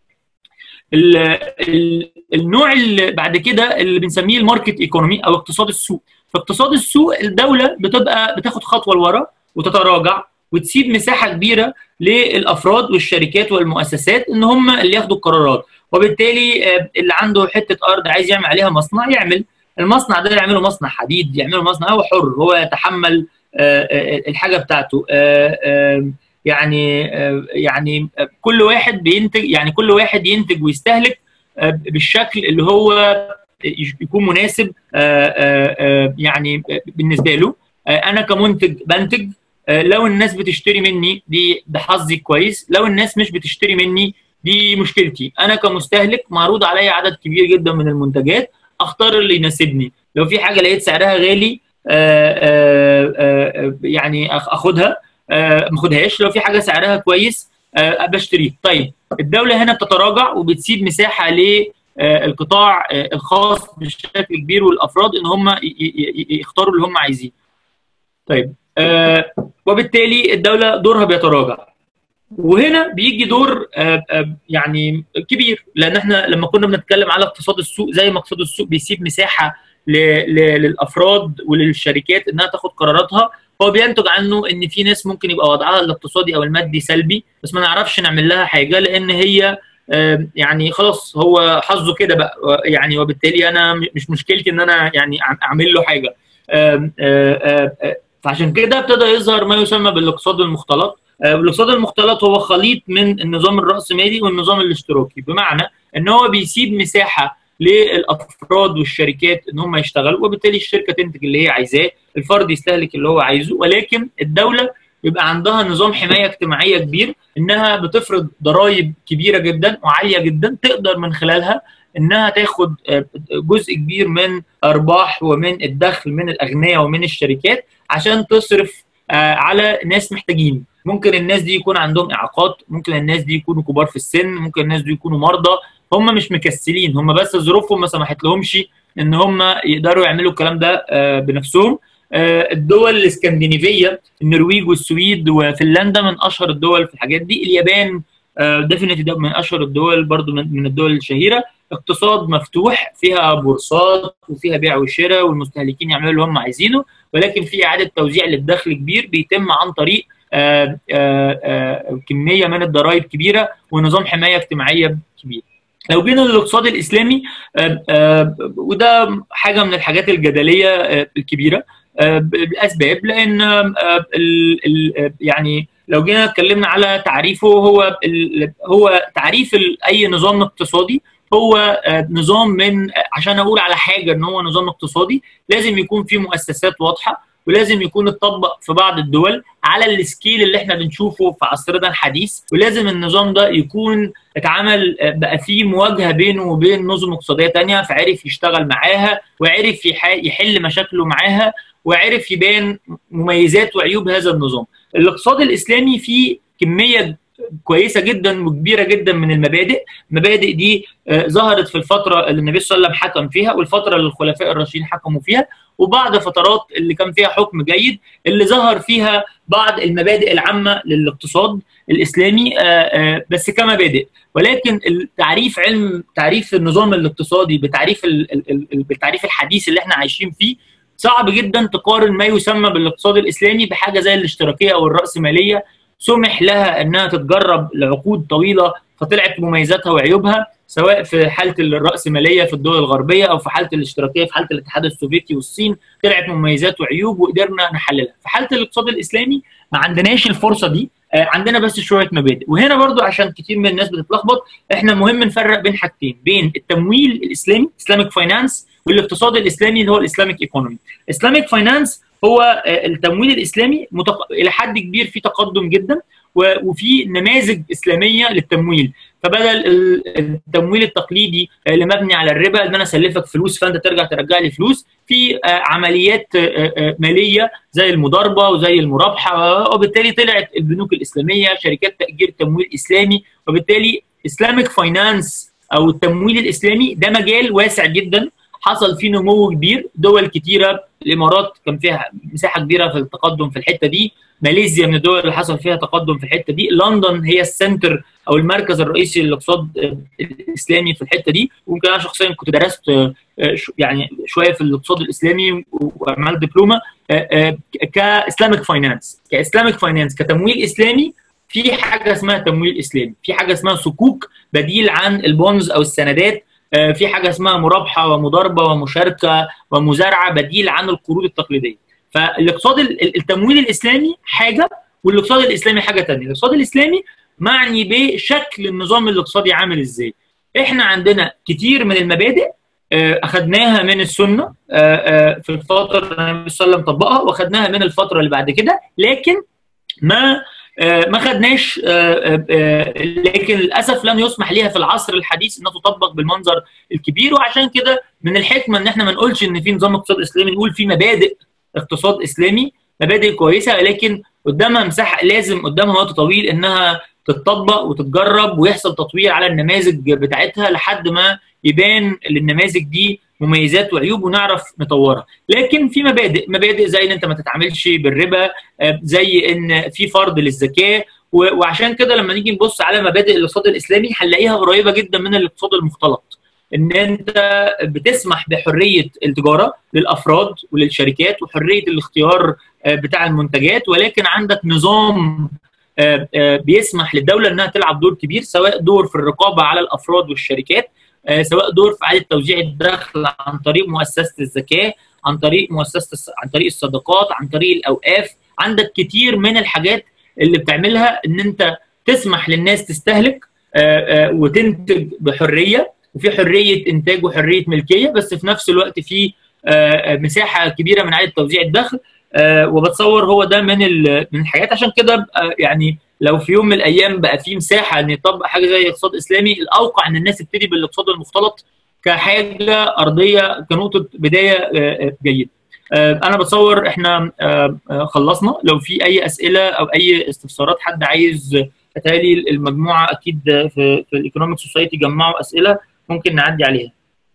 النوع اللي بعد كده اللي بنسميه الماركت ايكونومي او اقتصاد السوق فاقتصاد السوق الدوله بتبقى بتاخد خطوه لورا وتتراجع وتسيب مساحه كبيره للافراد والشركات والمؤسسات ان هم اللي ياخدوا القرارات وبالتالي اللي عنده حته ارض عايز يعمل عليها مصنع يعمل المصنع ده يعمله مصنع حديد يعمله مصنع هو حر هو يتحمل الحاجه بتاعته يعني يعني كل واحد بينتج يعني كل واحد ينتج ويستهلك بالشكل اللي هو يكون مناسب يعني بالنسبه له انا كمنتج بنتج لو الناس بتشتري مني دي بحظي كويس لو الناس مش بتشتري مني دي مشكلتي انا كمستهلك معروض عليا عدد كبير جدا من المنتجات اختار اللي يناسبني لو في حاجه لقيت سعرها غالي آآ آآ يعني اخدها ما اخدهاش لو في حاجه سعرها كويس بشتريه طيب الدوله هنا بتتراجع وبتسيب مساحه للقطاع الخاص بشكل كبير والافراد ان هم يختاروا اللي هم عايزينه طيب آه وبالتالي الدوله دورها بيتراجع وهنا بيجي دور آه آه يعني كبير لان احنا لما كنا بنتكلم على اقتصاد السوق زي ما اقتصاد السوق بيسيب مساحه للافراد وللشركات انها تاخد قراراتها هو بينتج عنه ان في ناس ممكن يبقى وضعها الاقتصادي او المادي سلبي بس ما نعرفش نعمل لها حاجه لان هي يعني خلاص هو حظه كده بقى يعني وبالتالي انا مش مشكلتي ان انا يعني اعمل له حاجه فعشان كده ابتدى يظهر ما يسمى بالاقتصاد المختلط الاقتصاد المختلط هو خليط من النظام الرأسمالي والنظام الاشتراكي بمعنى ان هو بيسيب مساحه للافراد والشركات ان هم يشتغلوا وبالتالي الشركه تنتج اللي هي عايزاه الفرد يستهلك اللي هو عايزه ولكن الدوله بيبقى عندها نظام حمايه اجتماعيه كبير انها بتفرض ضرائب كبيره جدا وعاليه جدا تقدر من خلالها انها تاخد جزء كبير من ارباح ومن الدخل من الاغنياء ومن الشركات عشان تصرف على ناس محتاجين ممكن الناس دي يكون عندهم اعاقات ممكن الناس دي يكونوا كبار في السن ممكن الناس دي يكونوا مرضى هم مش مكسلين هم بس ظروفهم ما سمحت لهمش ان هم يقدروا يعملوا الكلام ده بنفسهم الدول الاسكندنافيه النرويج والسويد وفنلندا من اشهر الدول في الحاجات دي اليابان ديفينتلي ده من اشهر الدول برضو من الدول الشهيره اقتصاد مفتوح فيها بورصات وفيها بيع وشراء والمستهلكين يعملوا اللي هم عايزينه ولكن في اعاده توزيع للدخل كبير بيتم عن طريق آآ آآ كميه من الضرائب كبيره ونظام حمايه اجتماعيه كبير. لو جينا للاقتصاد الاسلامي آآ وده حاجه من الحاجات الجدليه الكبيره بالاسباب لان ال ال يعني لو جينا اتكلمنا على تعريفه هو هو تعريف اي نظام اقتصادي هو نظام من عشان اقول على حاجه ان هو نظام اقتصادي لازم يكون فيه مؤسسات واضحه ولازم يكون اتطبق في بعض الدول على السكيل اللي احنا بنشوفه في عصرنا الحديث ولازم النظام ده يكون اتعمل بقى فيه مواجهه بينه وبين نظم اقتصاديه تانية فعرف يشتغل معاها وعرف يحل مشاكله معاها وعرف يبان مميزات وعيوب هذا النظام. الاقتصاد الاسلامي فيه كميه كويسه جدا وكبيره جدا من المبادئ، المبادئ دي ظهرت في الفتره اللي النبي صلى الله عليه وسلم حكم فيها والفتره اللي الخلفاء الراشدين حكموا فيها وبعض فترات اللي كان فيها حكم جيد اللي ظهر فيها بعض المبادئ العامه للاقتصاد الاسلامي بس كمبادئ ولكن تعريف علم تعريف النظام الاقتصادي بتعريف بالتعريف الحديث اللي احنا عايشين فيه صعب جدا تقارن ما يسمى بالاقتصاد الاسلامي بحاجه زي الاشتراكيه او الراسماليه سمح لها انها تتجرب لعقود طويله فطلعت مميزاتها وعيوبها سواء في حاله الراسماليه في الدول الغربيه او في حاله الاشتراكيه في حاله الاتحاد السوفيتي والصين طلعت مميزات وعيوب وقدرنا نحللها في حاله الاقتصاد الاسلامي ما عندناش الفرصه دي عندنا بس شويه مبادئ وهنا برضو عشان كتير من الناس بتتلخبط احنا مهم نفرق بين حاجتين بين التمويل الاسلامي اسلامك فاينانس والاقتصاد الاسلامي اللي هو الاسلامك ايكونومي اسلامك فاينانس هو التمويل الاسلامي متق... الى حد كبير في تقدم جدا وفي نماذج اسلاميه للتمويل فبدل التمويل التقليدي اللي مبني على الربا ان انا اسلفك فلوس فانت ترجع ترجع لي فلوس في عمليات ماليه زي المضاربه وزي المرابحه وبالتالي طلعت البنوك الاسلاميه شركات تاجير تمويل اسلامي وبالتالي اسلامك فاينانس او التمويل الاسلامي ده مجال واسع جدا حصل فيه نمو كبير دول كتيره الامارات كان فيها مساحه كبيره في التقدم في الحته دي ماليزيا من الدول اللي حصل فيها تقدم في الحته دي لندن هي السنتر او المركز الرئيسي للاقتصاد الاسلامي في الحته دي ويمكن انا شخصيا كنت درست يعني شويه في الاقتصاد الاسلامي وعملت دبلومه كاسلامك فاينانس كاسلامك فاينانس كتمويل اسلامي في حاجه اسمها تمويل اسلامي في حاجه اسمها صكوك بديل عن البونز او السندات في حاجه اسمها مرابحه ومضاربه ومشاركه ومزارعه بديل عن القروض التقليديه فالاقتصاد التمويل الاسلامي حاجه والاقتصاد الاسلامي حاجه ثانيه الاقتصاد الاسلامي معني بشكل النظام الاقتصادي عامل ازاي احنا عندنا كتير من المبادئ اخذناها من السنه في الفتره اللي النبي صلى الله عليه وسلم طبقها واخذناها من الفتره اللي بعد كده لكن ما ما خدناش لكن للاسف لم يسمح ليها في العصر الحديث انها تطبق بالمنظر الكبير وعشان كده من الحكمه ان احنا ما نقولش ان في نظام اقتصاد اسلامي نقول في مبادئ اقتصاد اسلامي مبادئ كويسه ولكن قدامها مساحه لازم قدامها وقت طويل انها تتطبق وتتجرب ويحصل تطوير على النماذج بتاعتها لحد ما يبان للنماذج دي مميزات وعيوب ونعرف نطورها لكن في مبادئ مبادئ زي ان انت ما تتعاملش بالربا زي ان في فرض للزكاه وعشان كده لما نيجي نبص على مبادئ الاقتصاد الاسلامي هنلاقيها قريبه جدا من الاقتصاد المختلط ان انت بتسمح بحريه التجاره للافراد وللشركات وحريه الاختيار بتاع المنتجات ولكن عندك نظام بيسمح للدوله انها تلعب دور كبير سواء دور في الرقابه على الافراد والشركات سواء دور في اعاده توزيع الدخل عن طريق مؤسسه الزكاه عن طريق مؤسسه عن طريق الصدقات عن طريق الاوقاف عندك كتير من الحاجات اللي بتعملها ان انت تسمح للناس تستهلك وتنتج بحريه وفي حريه انتاج وحريه ملكيه بس في نفس الوقت في مساحه كبيره من اعاده توزيع الدخل وبتصور هو ده من من الحاجات عشان كده يعني لو في يوم من الايام بقى في مساحه ان يطبق حاجه زي اقتصاد اسلامي الاوقع ان الناس تبتدي بالاقتصاد المختلط كحاجه ارضيه كنقطه بدايه جيده. انا بتصور احنا خلصنا لو في اي اسئله او اي استفسارات حد عايز اتهيألي المجموعه اكيد في, في الايكونوميك سوسايتي جمعوا اسئله ممكن نعدي عليها.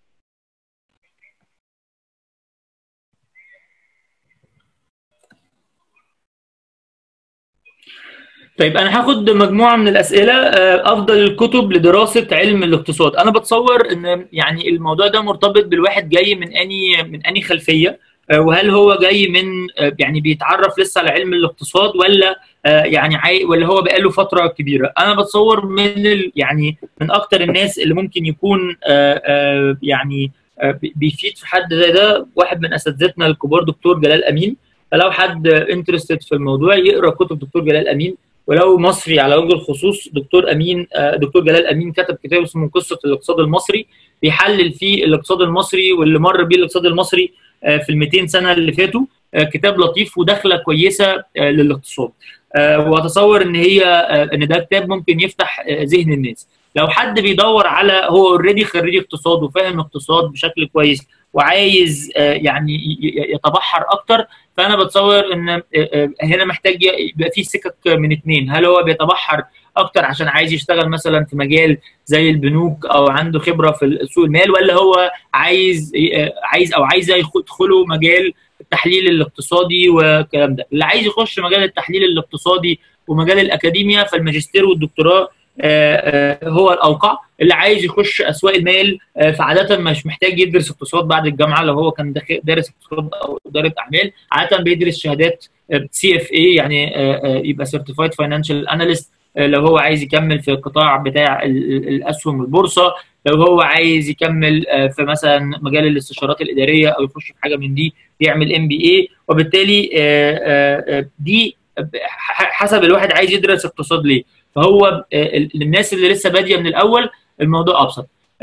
طيب انا هاخد مجموعه من الاسئله افضل الكتب لدراسه علم الاقتصاد انا بتصور ان يعني الموضوع ده مرتبط بالواحد جاي من اني من اني خلفيه وهل هو جاي من يعني بيتعرف لسه على علم الاقتصاد ولا يعني عاي ولا هو بقاله فتره كبيره انا بتصور من ال يعني من اكتر الناس اللي ممكن يكون يعني بيفيد في حد زي ده واحد من اساتذتنا الكبار دكتور جلال امين فلو حد انترستد في الموضوع يقرا كتب دكتور جلال امين ولو مصري على وجه الخصوص دكتور امين دكتور جلال امين كتب كتاب اسمه قصه الاقتصاد المصري بيحلل فيه الاقتصاد المصري واللي مر بيه الاقتصاد المصري في ال 200 سنه اللي فاتوا كتاب لطيف ودخله كويسه للاقتصاد واتصور ان هي ان ده كتاب ممكن يفتح ذهن الناس لو حد بيدور على هو اوريدي خريج اقتصاد وفاهم اقتصاد بشكل كويس وعايز يعني يتبحر اكتر فانا بتصور ان هنا محتاج يبقى في سكك من اثنين هل هو بيتبحر اكتر عشان عايز يشتغل مثلا في مجال زي البنوك او عنده خبره في سوق المال ولا هو عايز عايز او عايزه يدخله مجال التحليل الاقتصادي والكلام ده اللي عايز يخش مجال التحليل الاقتصادي ومجال الاكاديميا فالماجستير والدكتوراه هو الاوقع اللي عايز يخش اسواق المال فعاده مش محتاج يدرس اقتصاد بعد الجامعه لو هو كان دارس اقتصاد او اداره اعمال عاده بيدرس شهادات سي اف اي يعني يبقى سيرتيفايد فاينانشال اناليست لو هو عايز يكمل في القطاع بتاع الاسهم البورصه لو هو عايز يكمل في مثلا مجال الاستشارات الاداريه او يخش في حاجه من دي يعمل ام بي اي وبالتالي دي حسب الواحد عايز يدرس اقتصاد ليه فهو الناس اللي لسه باديه من الاول الموضوع ابسط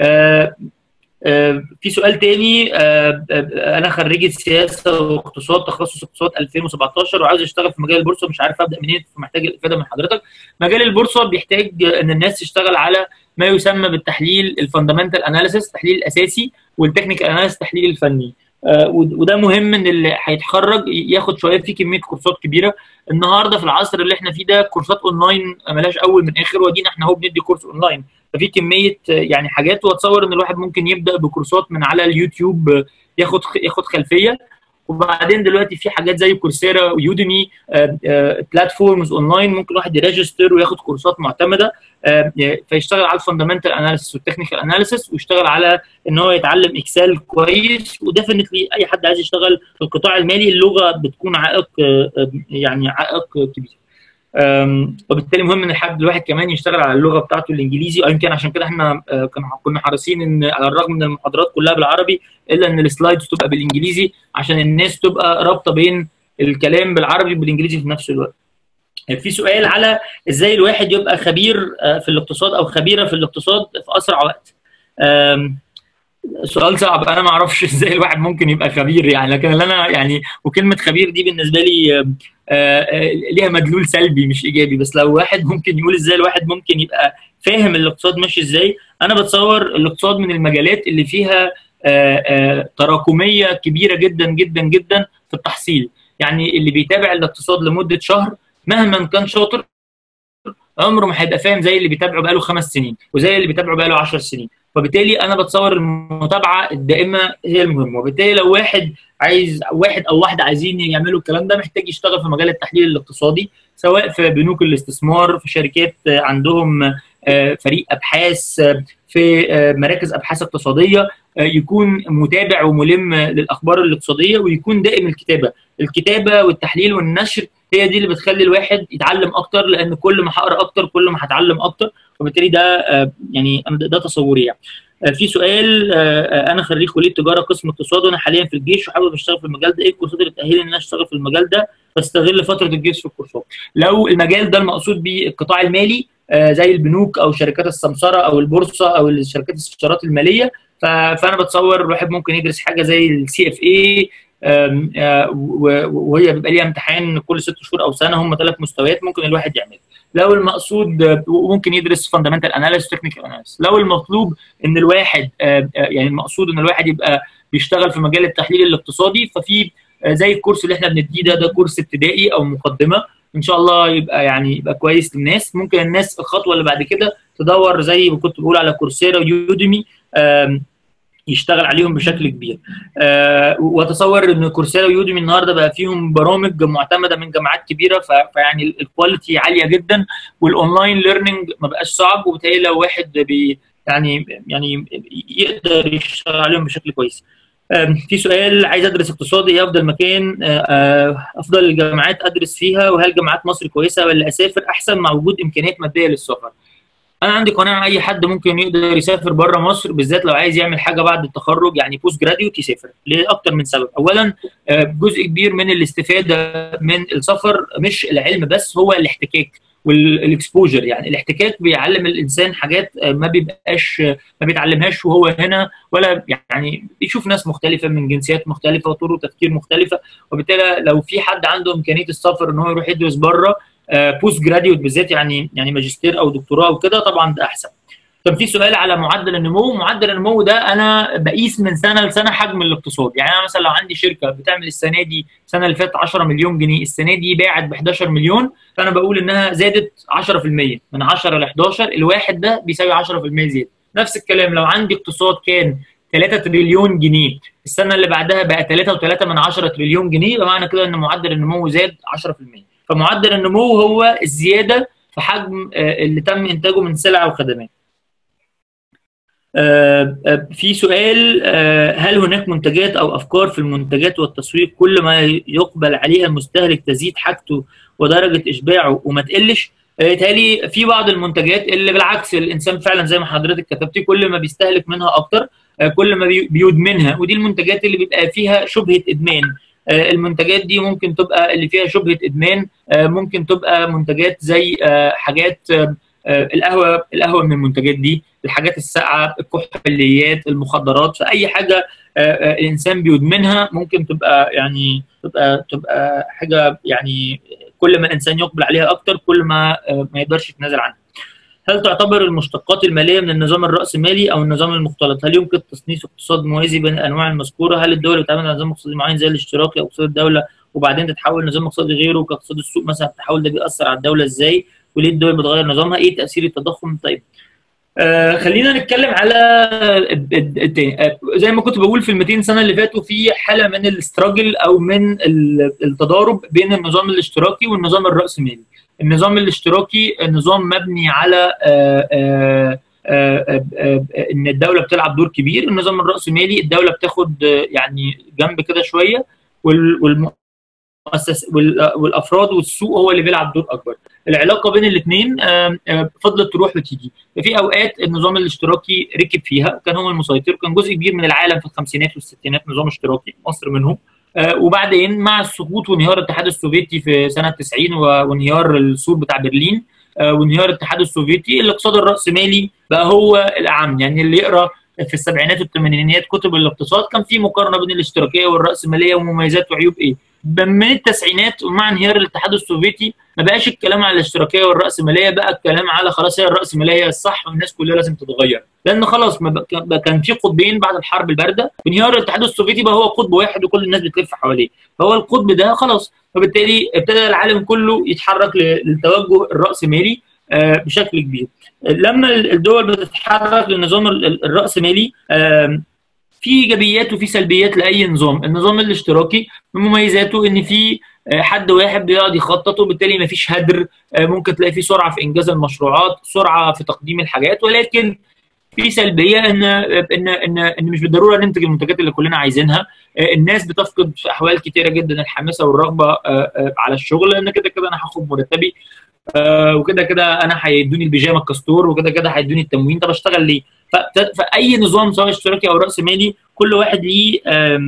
في سؤال تاني انا خريج سياسه واقتصاد تخصص اقتصاد 2017 وعاوز اشتغل في مجال البورصه مش عارف ابدا منين فمحتاج الافاده من حضرتك مجال البورصه بيحتاج ان الناس تشتغل على ما يسمى بالتحليل الفاندامنتال اناليسيس التحليل الاساسي والتكنيكال اناليسيس التحليل الفني وده مهم ان اللي هيتخرج ياخد شويه في كميه كورسات كبيره النهارده في العصر اللي احنا فيه ده كورسات اونلاين ملهاش اول من اخر ودينا احنا اهو بندي كورس اونلاين ففي كميه يعني حاجات واتصور ان الواحد ممكن يبدا بكورسات من على اليوتيوب ياخد ياخد خلفيه وبعدين دلوقتي في حاجات زي كورسيرا ويوديمي بلاتفورمز اونلاين ممكن الواحد يريجستر وياخد كورسات معتمده فيشتغل على الفاندامنتال اناليسيس والتكنيكال اناليسيس ويشتغل على ان هو يتعلم اكسل كويس وديفنتلي اي حد عايز يشتغل في القطاع المالي اللغه بتكون عائق يعني عائق كبير. وبالتالي مهم ان الحد الواحد كمان يشتغل على اللغه بتاعته الانجليزي او يمكن عشان كده احنا كنا حريصين ان على الرغم من المحاضرات كلها بالعربي الا ان السلايدز تبقى بالانجليزي عشان الناس تبقى رابطه بين الكلام بالعربي بالانجليزي في نفس الوقت. في سؤال على ازاي الواحد يبقى خبير في الاقتصاد او خبيره في الاقتصاد في اسرع وقت. سؤال صعب انا ما اعرفش ازاي الواحد ممكن يبقى خبير يعني لكن اللي انا يعني وكلمه خبير دي بالنسبه لي ليها مدلول سلبي مش ايجابي بس لو واحد ممكن يقول ازاي الواحد ممكن يبقى فاهم الاقتصاد ماشي ازاي انا بتصور الاقتصاد من المجالات اللي فيها تراكميه كبيره جدا جدا جدا في التحصيل يعني اللي بيتابع الاقتصاد لمده شهر مهما كان شاطر عمره ما هيبقى فاهم زي اللي بيتابعه بقاله خمس سنين وزي اللي بيتابعه بقاله 10 سنين وبالتالي انا بتصور المتابعه الدائمه هي المهمه وبالتالي لو واحد عايز واحد او واحده عايزين يعملوا الكلام ده محتاج يشتغل في مجال التحليل الاقتصادي سواء في بنوك الاستثمار في شركات عندهم فريق ابحاث في مراكز ابحاث اقتصاديه يكون متابع وملم للاخبار الاقتصاديه ويكون دائم الكتابه الكتابه والتحليل والنشر هي دي اللي بتخلي الواحد يتعلم اكتر لان كل ما هقرا اكتر كل ما هتعلم اكتر وبالتالي ده يعني ده تصوري يعني. في سؤال انا خريج كليه تجاره قسم اقتصاد وانا حاليا في الجيش وحابب اشتغل في المجال ده ايه الكورسات اللي تاهلني ان انا اشتغل في المجال ده بستغل فتره الجيش في الكورسات لو المجال ده المقصود بيه القطاع المالي زي البنوك او شركات السمسره او البورصه او الشركات الاستشارات الماليه فانا بتصور الواحد ممكن يدرس حاجه زي السي اف اي وهي بيبقى ليها امتحان كل ست شهور او سنه هم ثلاث مستويات ممكن الواحد يعملها لو المقصود ممكن يدرس فاندامنتال اناليسيس تكنيكال اناليسيس لو المطلوب ان الواحد يعني المقصود ان الواحد يبقى بيشتغل في مجال التحليل الاقتصادي ففي زي الكورس اللي احنا بنديه ده ده كورس ابتدائي او مقدمه ان شاء الله يبقى يعني يبقى كويس للناس ممكن الناس الخطوه اللي بعد كده تدور زي ما كنت بقول على كورسيرا ويوديمي يشتغل عليهم بشكل كبير أه واتصور ان كورسيرا ويوديمي النهارده بقى فيهم برامج معتمده من جامعات كبيره فيعني الكواليتي عاليه جدا والاونلاين ليرنينج ما بقاش صعب وبالتالي لو واحد بي يعني يعني يقدر يشتغل عليهم بشكل كويس في سؤال عايز ادرس اقتصادي ايه افضل مكان افضل الجامعات ادرس فيها وهل جامعات مصر كويسه ولا اسافر احسن مع وجود امكانيات ماديه للسفر انا عندي قناعه اي حد ممكن يقدر يسافر بره مصر بالذات لو عايز يعمل حاجه بعد التخرج يعني بوست جراديوت يسافر لاكثر من سبب اولا جزء كبير من الاستفاده من السفر مش العلم بس هو الاحتكاك والاكسبوجر يعني الاحتكاك بيعلم الانسان حاجات ما بيبقاش ما بيتعلمهاش وهو هنا ولا يعني بيشوف ناس مختلفه من جنسيات مختلفه وطرق تفكير مختلفه وبالتالي لو في حد عنده امكانيه السفر ان هو يروح يدرس بره بوست جراديوت بالذات يعني يعني ماجستير او دكتوراه او كده طبعا ده احسن. كان في سؤال على معدل النمو، معدل النمو ده انا بقيس من سنه لسنه حجم الاقتصاد، يعني انا مثلا لو عندي شركه بتعمل السنه دي السنه اللي فاتت 10 مليون جنيه، السنه دي باعت ب 11 مليون، فانا بقول انها زادت 10% من 10 ل 11 الواحد ده بيساوي 10% زياده. نفس الكلام لو عندي اقتصاد كان 3 تريليون جنيه، السنه اللي بعدها بقى 3.3 من 10 تريليون جنيه، يبقى معنى كده ان معدل النمو زاد 10%. فمعدل النمو هو الزياده في حجم اللي تم انتاجه من سلع وخدمات. في سؤال هل هناك منتجات او افكار في المنتجات والتسويق كل ما يقبل عليها المستهلك تزيد حاجته ودرجه اشباعه وما تقلش؟ بالتالي في بعض المنتجات اللي بالعكس الانسان فعلا زي ما حضرتك كتبتي كل ما بيستهلك منها اكتر كل ما بيدمنها ودي المنتجات اللي بيبقى فيها شبهه ادمان المنتجات دي ممكن تبقى اللي فيها شبهه ادمان ممكن تبقى منتجات زي حاجات القهوه القهوه من المنتجات دي الحاجات الساقعه الكحوليات المخدرات فاي حاجه الانسان بيدمنها ممكن تبقى يعني تبقى تبقى حاجه يعني كل ما الانسان يقبل عليها اكتر كل ما ما يقدرش يتنازل عنها هل تعتبر المشتقات الماليه من النظام الراسمالي او النظام المختلط؟ هل يمكن تصنيف اقتصاد موازي بين الانواع المذكوره؟ هل الدول بتعمل نظام اقتصادي معين زي الاشتراكي او اقتصاد الدوله وبعدين تتحول نظام اقتصادي غيره كاقتصاد السوق مثلا التحول ده بيأثر على الدوله ازاي؟ وليه الدول بتغير نظامها؟ ايه تاثير التضخم؟ طيب آه خلينا نتكلم على التاني آه زي ما كنت بقول في ال 200 سنه اللي فاتوا في حاله من الاستراجل او من التضارب بين النظام الاشتراكي والنظام الراسمالي. النظام الاشتراكي نظام مبني على آآ آآ آآ ان الدوله بتلعب دور كبير النظام الراسمالي الدوله بتاخد يعني جنب كده شويه والمؤسس والافراد والسوق هو اللي بيلعب دور اكبر العلاقه بين الاثنين فضلت تروح وتيجي ففي اوقات النظام الاشتراكي ركب فيها وكان هو المسيطر وكان جزء كبير من العالم في الخمسينات والستينات نظام اشتراكي مصر منهم وبعدين مع السقوط وانهيار الاتحاد السوفيتي في سنه 90 وانهيار السور بتاع برلين وانهيار الاتحاد السوفيتي الاقتصاد الراسمالي بقى هو الاعم يعني اللي يقرا في السبعينات والثمانينات كتب الاقتصاد كان في مقارنه بين الاشتراكيه والراسماليه ومميزات وعيوب ايه من التسعينات ومع انهيار الاتحاد السوفيتي ما بقاش الكلام على الاشتراكيه والراسماليه بقى الكلام على خلاص هي الراسماليه هي الصح والناس كلها لازم تتغير لان خلاص ما بقى كان في قطبين بعد الحرب البارده انهيار الاتحاد السوفيتي بقى هو قطب واحد وكل الناس بتلف حواليه فهو القطب ده خلاص فبالتالي ابتدى العالم كله يتحرك للتوجه الراسمالي بشكل كبير لما الدول بتتحرك للنظام الراسمالي في ايجابيات وفي سلبيات لاي نظام النظام الاشتراكي من مميزاته ان في حد واحد بيقعد يخطط وبالتالي ما فيش هدر ممكن تلاقي في سرعه في انجاز المشروعات سرعه في تقديم الحاجات ولكن في سلبيه ان ان ان ان مش بالضروره ننتج المنتجات اللي كلنا عايزينها الناس بتفقد في احوال كتيره جدا الحماسه والرغبه على الشغل لان كده كده انا هاخد مرتبي وكده كده انا هيدوني البيجامه الكاستور وكده كده هيدوني التموين طب اشتغل ليه؟ فاي نظام سواء اشتراكي او راس مالي كل واحد ليه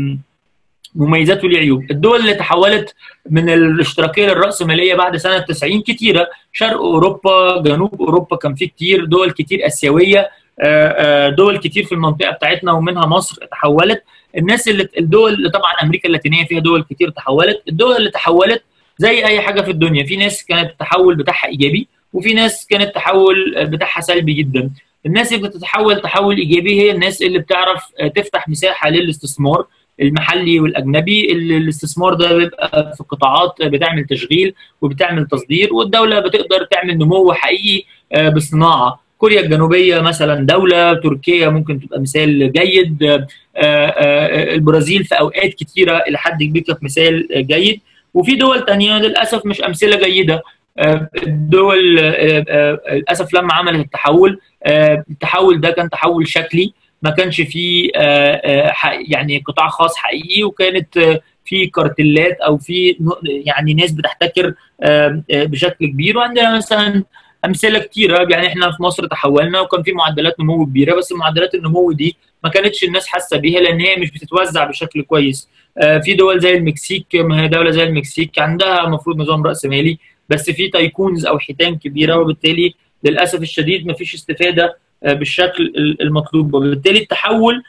مميزات وليه عيوب الدول اللي تحولت من الاشتراكيه للراسماليه بعد سنه 90 كتيره شرق اوروبا جنوب اوروبا كان في كتير دول كتير اسيويه دول كتير في المنطقه بتاعتنا ومنها مصر تحولت الناس اللي الدول اللي طبعا امريكا اللاتينيه فيها دول كتير تحولت الدول اللي تحولت زي اي حاجه في الدنيا في ناس كانت التحول بتاعها ايجابي وفي ناس كانت التحول بتاعها سلبي جدا الناس اللي بتتحول تحول ايجابي هي الناس اللي بتعرف تفتح مساحه للاستثمار المحلي والاجنبي الاستثمار ده بيبقى في قطاعات بتعمل تشغيل وبتعمل تصدير والدوله بتقدر تعمل نمو حقيقي بالصناعه كوريا الجنوبيه مثلا دوله تركيا ممكن تبقى مثال جيد البرازيل في اوقات كتيره الى حد كبير كانت مثال جيد وفي دول تانية للاسف مش امثله جيده الدول للاسف لما عملت التحول التحول ده كان تحول شكلي ما كانش فيه يعني قطاع خاص حقيقي وكانت في كارتلات او في يعني ناس بتحتكر بشكل كبير وعندنا مثلا امثله كتيره يعني احنا في مصر تحولنا وكان في معدلات نمو كبيره بس معدلات النمو دي ما كانتش الناس حاسه بيها لان هي مش بتتوزع بشكل كويس في دول زي المكسيك ما هي دوله زي المكسيك عندها المفروض نظام راسمالي بس في تايكونز او حيتان كبيره وبالتالي للاسف الشديد ما فيش استفاده بالشكل المطلوب وبالتالي التحول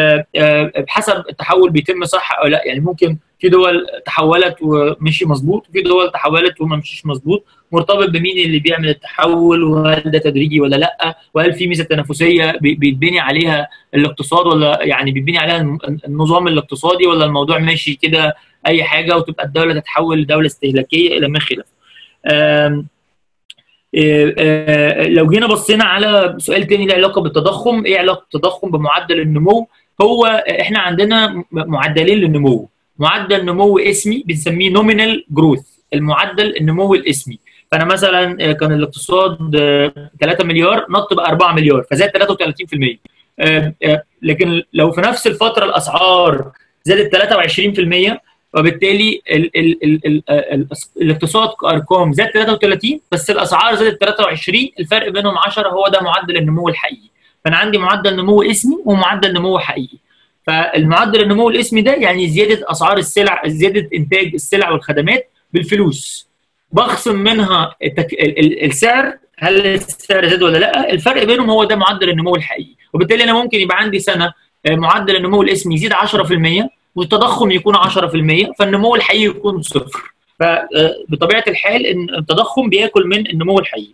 بحسب التحول بيتم صح او لا يعني ممكن في دول تحولت ومشي مظبوط وفي دول تحولت وما مشيش مظبوط مرتبط بمين اللي بيعمل التحول وهل ده تدريجي ولا لا وهل في ميزه تنافسيه بيتبني عليها الاقتصاد ولا يعني بيتبني عليها النظام الاقتصادي ولا الموضوع ماشي كده اي حاجه وتبقى الدوله تتحول لدوله استهلاكيه الى ما خلاف لو جينا بصينا على سؤال تاني له علاقه بالتضخم ايه علاقه التضخم بمعدل النمو هو احنا عندنا معدلين للنمو معدل نمو اسمي بنسميه نومينال جروث المعدل النمو الاسمي فانا مثلا كان الاقتصاد 3 مليار نط بقى 4 مليار فزاد 33% لكن لو في نفس الفتره الاسعار زادت 23% وبالتالي ال ال ال ال ال الاقتصاد كارقام زاد 33 بس الاسعار زادت 23 الفرق بينهم 10 هو ده معدل النمو الحقيقي فانا عندي معدل نمو اسمي ومعدل نمو حقيقي فالمعدل النمو الاسمي ده يعني زياده اسعار السلع زياده انتاج السلع والخدمات بالفلوس بخصم منها التك... السعر هل السعر زاد ولا لا الفرق بينهم هو ده معدل النمو الحقيقي وبالتالي انا ممكن يبقى عندي سنه معدل النمو الاسمي يزيد 10% والتضخم يكون 10% فالنمو الحقيقي يكون صفر فبطبيعه الحال ان التضخم بياكل من النمو الحقيقي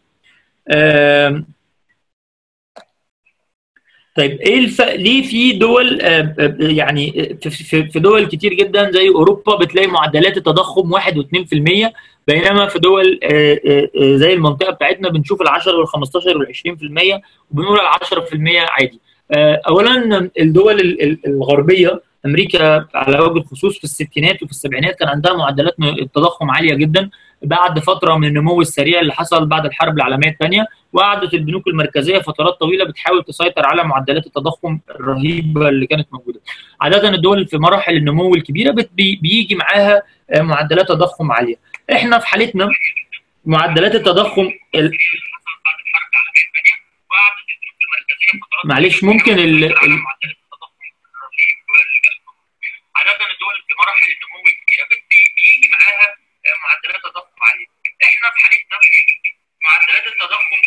طيب ايه الف... ليه في دول يعني في دول كتير جدا زي اوروبا بتلاقي معدلات التضخم 1 و2% بينما في دول زي المنطقه بتاعتنا بنشوف ال 10 وال 15 وال 20% وبنقول ال 10% عادي. اولا الدول الغربيه امريكا على وجه الخصوص في الستينات وفي السبعينات كان عندها معدلات التضخم عاليه جدا بعد فتره من النمو السريع اللي حصل بعد الحرب العالميه الثانيه وقعدت البنوك المركزيه فترات طويله بتحاول تسيطر على معدلات التضخم الرهيبه اللي كانت موجوده. عاده الدول في مراحل النمو الكبيره بيجي معاها معدلات تضخم عاليه. احنا في حالتنا معدلات التضخم ال... معلش ممكن ال... ال...
عادة الدول في مراحل النمو الكبيرة بيجي معاها معدلات تضخم عالية. احنا في حالتنا معدلات التضخم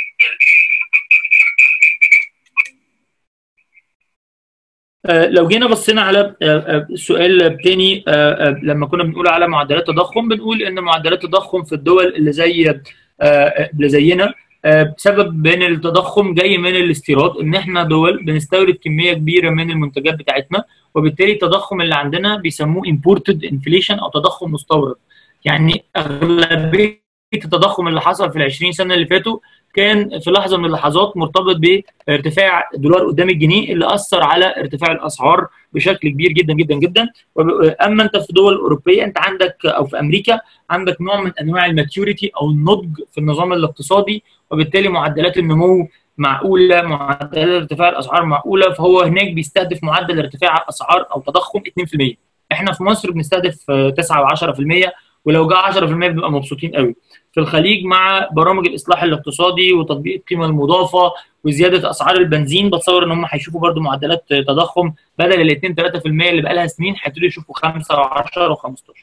لو جينا بصينا على السؤال الثاني لما كنا بنقول على معدلات التضخم بنقول ان معدلات التضخم في الدول اللي زي اللي زينا بسبب من التضخم جاي من الاستيراد ان احنا دول بنستورد كميه كبيره من المنتجات بتاعتنا وبالتالي التضخم اللي عندنا بيسموه imported inflation او تضخم مستورد يعني اغلبيه التضخم اللي حصل في ال 20 سنه اللي فاتوا كان في لحظه من اللحظات مرتبط بارتفاع الدولار قدام الجنيه اللي اثر على ارتفاع الاسعار بشكل كبير جدا جدا جدا اما انت في دول اوروبيه انت عندك او في امريكا عندك نوع من انواع الماتيوريتي او النضج في النظام الاقتصادي وبالتالي معدلات النمو معقوله معدلات ارتفاع الاسعار معقوله فهو هناك بيستهدف معدل ارتفاع الاسعار او تضخم 2% احنا في مصر بنستهدف 9 و10% ولو جاء 10% بنبقى مبسوطين قوي في الخليج مع برامج الاصلاح الاقتصادي وتطبيق القيمه المضافه وزياده اسعار البنزين بتصور ان هم هيشوفوا برضو معدلات تضخم بدل ال 2 3% اللي بقى لها سنين هيبتدوا يشوفوا 5 و10 و15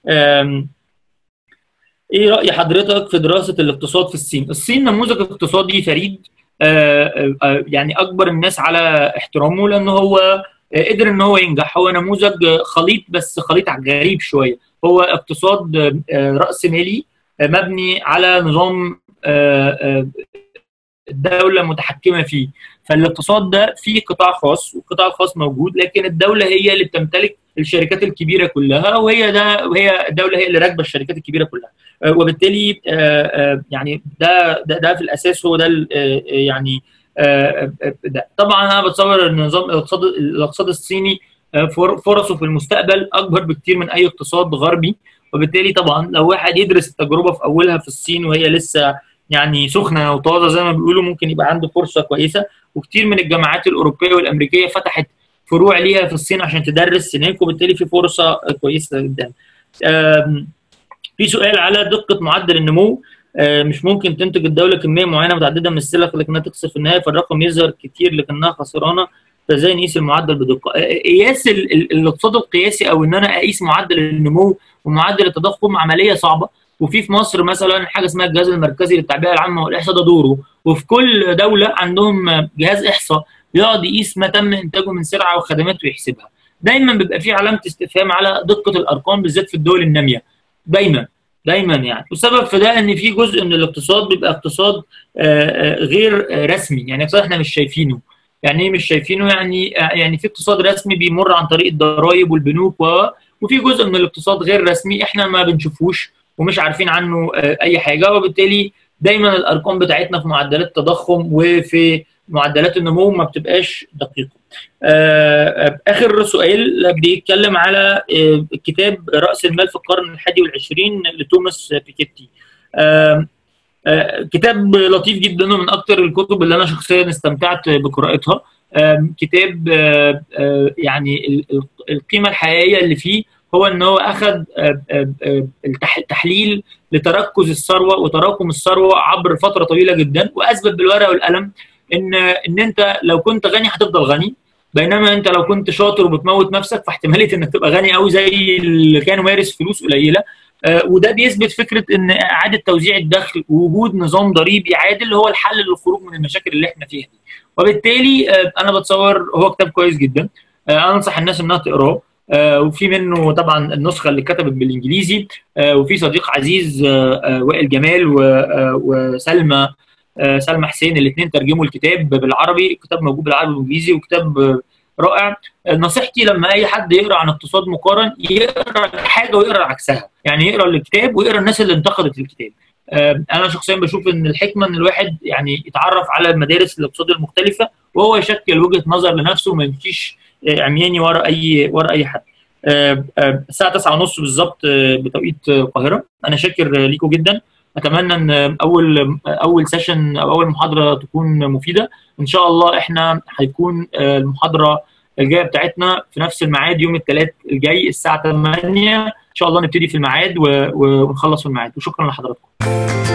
ايه راي حضرتك في دراسه الاقتصاد في الصين الصين نموذج اقتصادي فريد آآ آآ يعني اكبر الناس على احترامه لان هو قدر ان هو ينجح هو نموذج خليط بس خليط غريب شويه هو اقتصاد راس مالي مبني على نظام الدوله متحكمه فيه فالاقتصاد ده فيه قطاع خاص والقطاع الخاص موجود لكن الدوله هي اللي بتمتلك الشركات الكبيره كلها وهي ده وهي الدوله هي اللي راكبه الشركات الكبيره كلها وبالتالي يعني ده ده, ده في الاساس هو ده يعني ده طبعا انا بتصور ان نظام الاقتصاد الاقتصاد الصيني فرصه في المستقبل اكبر بكتير من اي اقتصاد غربي وبالتالي طبعا لو واحد يدرس التجربه في اولها في الصين وهي لسه يعني سخنه وطازه زي ما بيقولوا ممكن يبقى عنده فرصه كويسه وكتير من الجامعات الاوروبيه والامريكيه فتحت فروع ليها في الصين عشان تدرس هناك وبالتالي في فرصه كويسه جدا. في سؤال على دقه معدل النمو مش ممكن تنتج الدوله كميه معينه متعدده من السلع لكنها تخسر في النهايه فالرقم يظهر كتير لكنها خسرانه فازاي نقيس المعدل بدقه؟ قياس الاقتصاد القياسي او ان انا اقيس معدل النمو ومعدل التضخم عمليه صعبه وفي في مصر مثلا حاجه اسمها الجهاز المركزي للتعبئه العامه والاحصاء ده دوره وفي كل دوله عندهم جهاز احصاء بيقعد يقيس ما تم انتاجه من سلعه وخدمات ويحسبها دايما بيبقى في علامه استفهام على دقه الارقام بالذات في الدول الناميه دايما دايما يعني والسبب في ده ان في جزء من الاقتصاد بيبقى اقتصاد غير رسمي يعني اقتصاد احنا مش شايفينه يعني ايه مش شايفينه يعني يعني في اقتصاد رسمي بيمر عن طريق الضرائب والبنوك و وفي جزء من الاقتصاد غير رسمي احنا ما بنشوفوش ومش عارفين عنه اي حاجه وبالتالي دايما الارقام بتاعتنا في معدلات التضخم وفي معدلات النمو ما بتبقاش دقيقه. اخر سؤال بيتكلم على كتاب راس المال في القرن الحادي والعشرين لتوماس بيكيتي. كتاب لطيف جدا ومن اكثر الكتب اللي انا شخصيا استمتعت بقراءتها كتاب يعني القيمه الحقيقيه اللي فيه هو ان هو اخذ التحليل لتركز الثروه وتراكم الثروه عبر فتره طويله جدا واثبت بالورقه والقلم ان ان انت لو كنت غني هتفضل غني بينما انت لو كنت شاطر وبتموت نفسك فاحتماليه انك تبقى غني قوي زي اللي كان مارس فلوس قليله وده بيثبت فكره ان اعاده توزيع الدخل ووجود نظام ضريبي عادل هو الحل للخروج من المشاكل اللي احنا فيها دي وبالتالي انا بتصور هو كتاب كويس جدا انا انصح الناس انها تقراه وفي منه طبعا النسخه اللي اتكتبت بالانجليزي وفي صديق عزيز وائل جمال وسلمى سلمى حسين الاثنين ترجموا الكتاب بالعربي الكتاب موجود بالعربي والانجليزي وكتاب رائع نصيحتي لما اي حد يقرا عن اقتصاد مقارن يقرا حاجه ويقرا عكسها يعني يقرا الكتاب ويقرا الناس اللي انتقدت الكتاب انا شخصيا بشوف ان الحكمه ان الواحد يعني يتعرف على المدارس الاقتصاد المختلفه وهو يشكل وجهه نظر لنفسه وما يمشيش عمياني ورا اي ورا اي حد الساعه 9:30 بالظبط بتوقيت القاهره انا شاكر ليكم جدا اتمنى ان اول اول سيشن او اول محاضره تكون مفيده ان شاء الله احنا هيكون المحاضره الجايه بتاعتنا في نفس الميعاد يوم الثلاث الجاي الساعه 8 ان شاء الله نبتدي في الميعاد ونخلص في الميعاد وشكرا لحضراتكم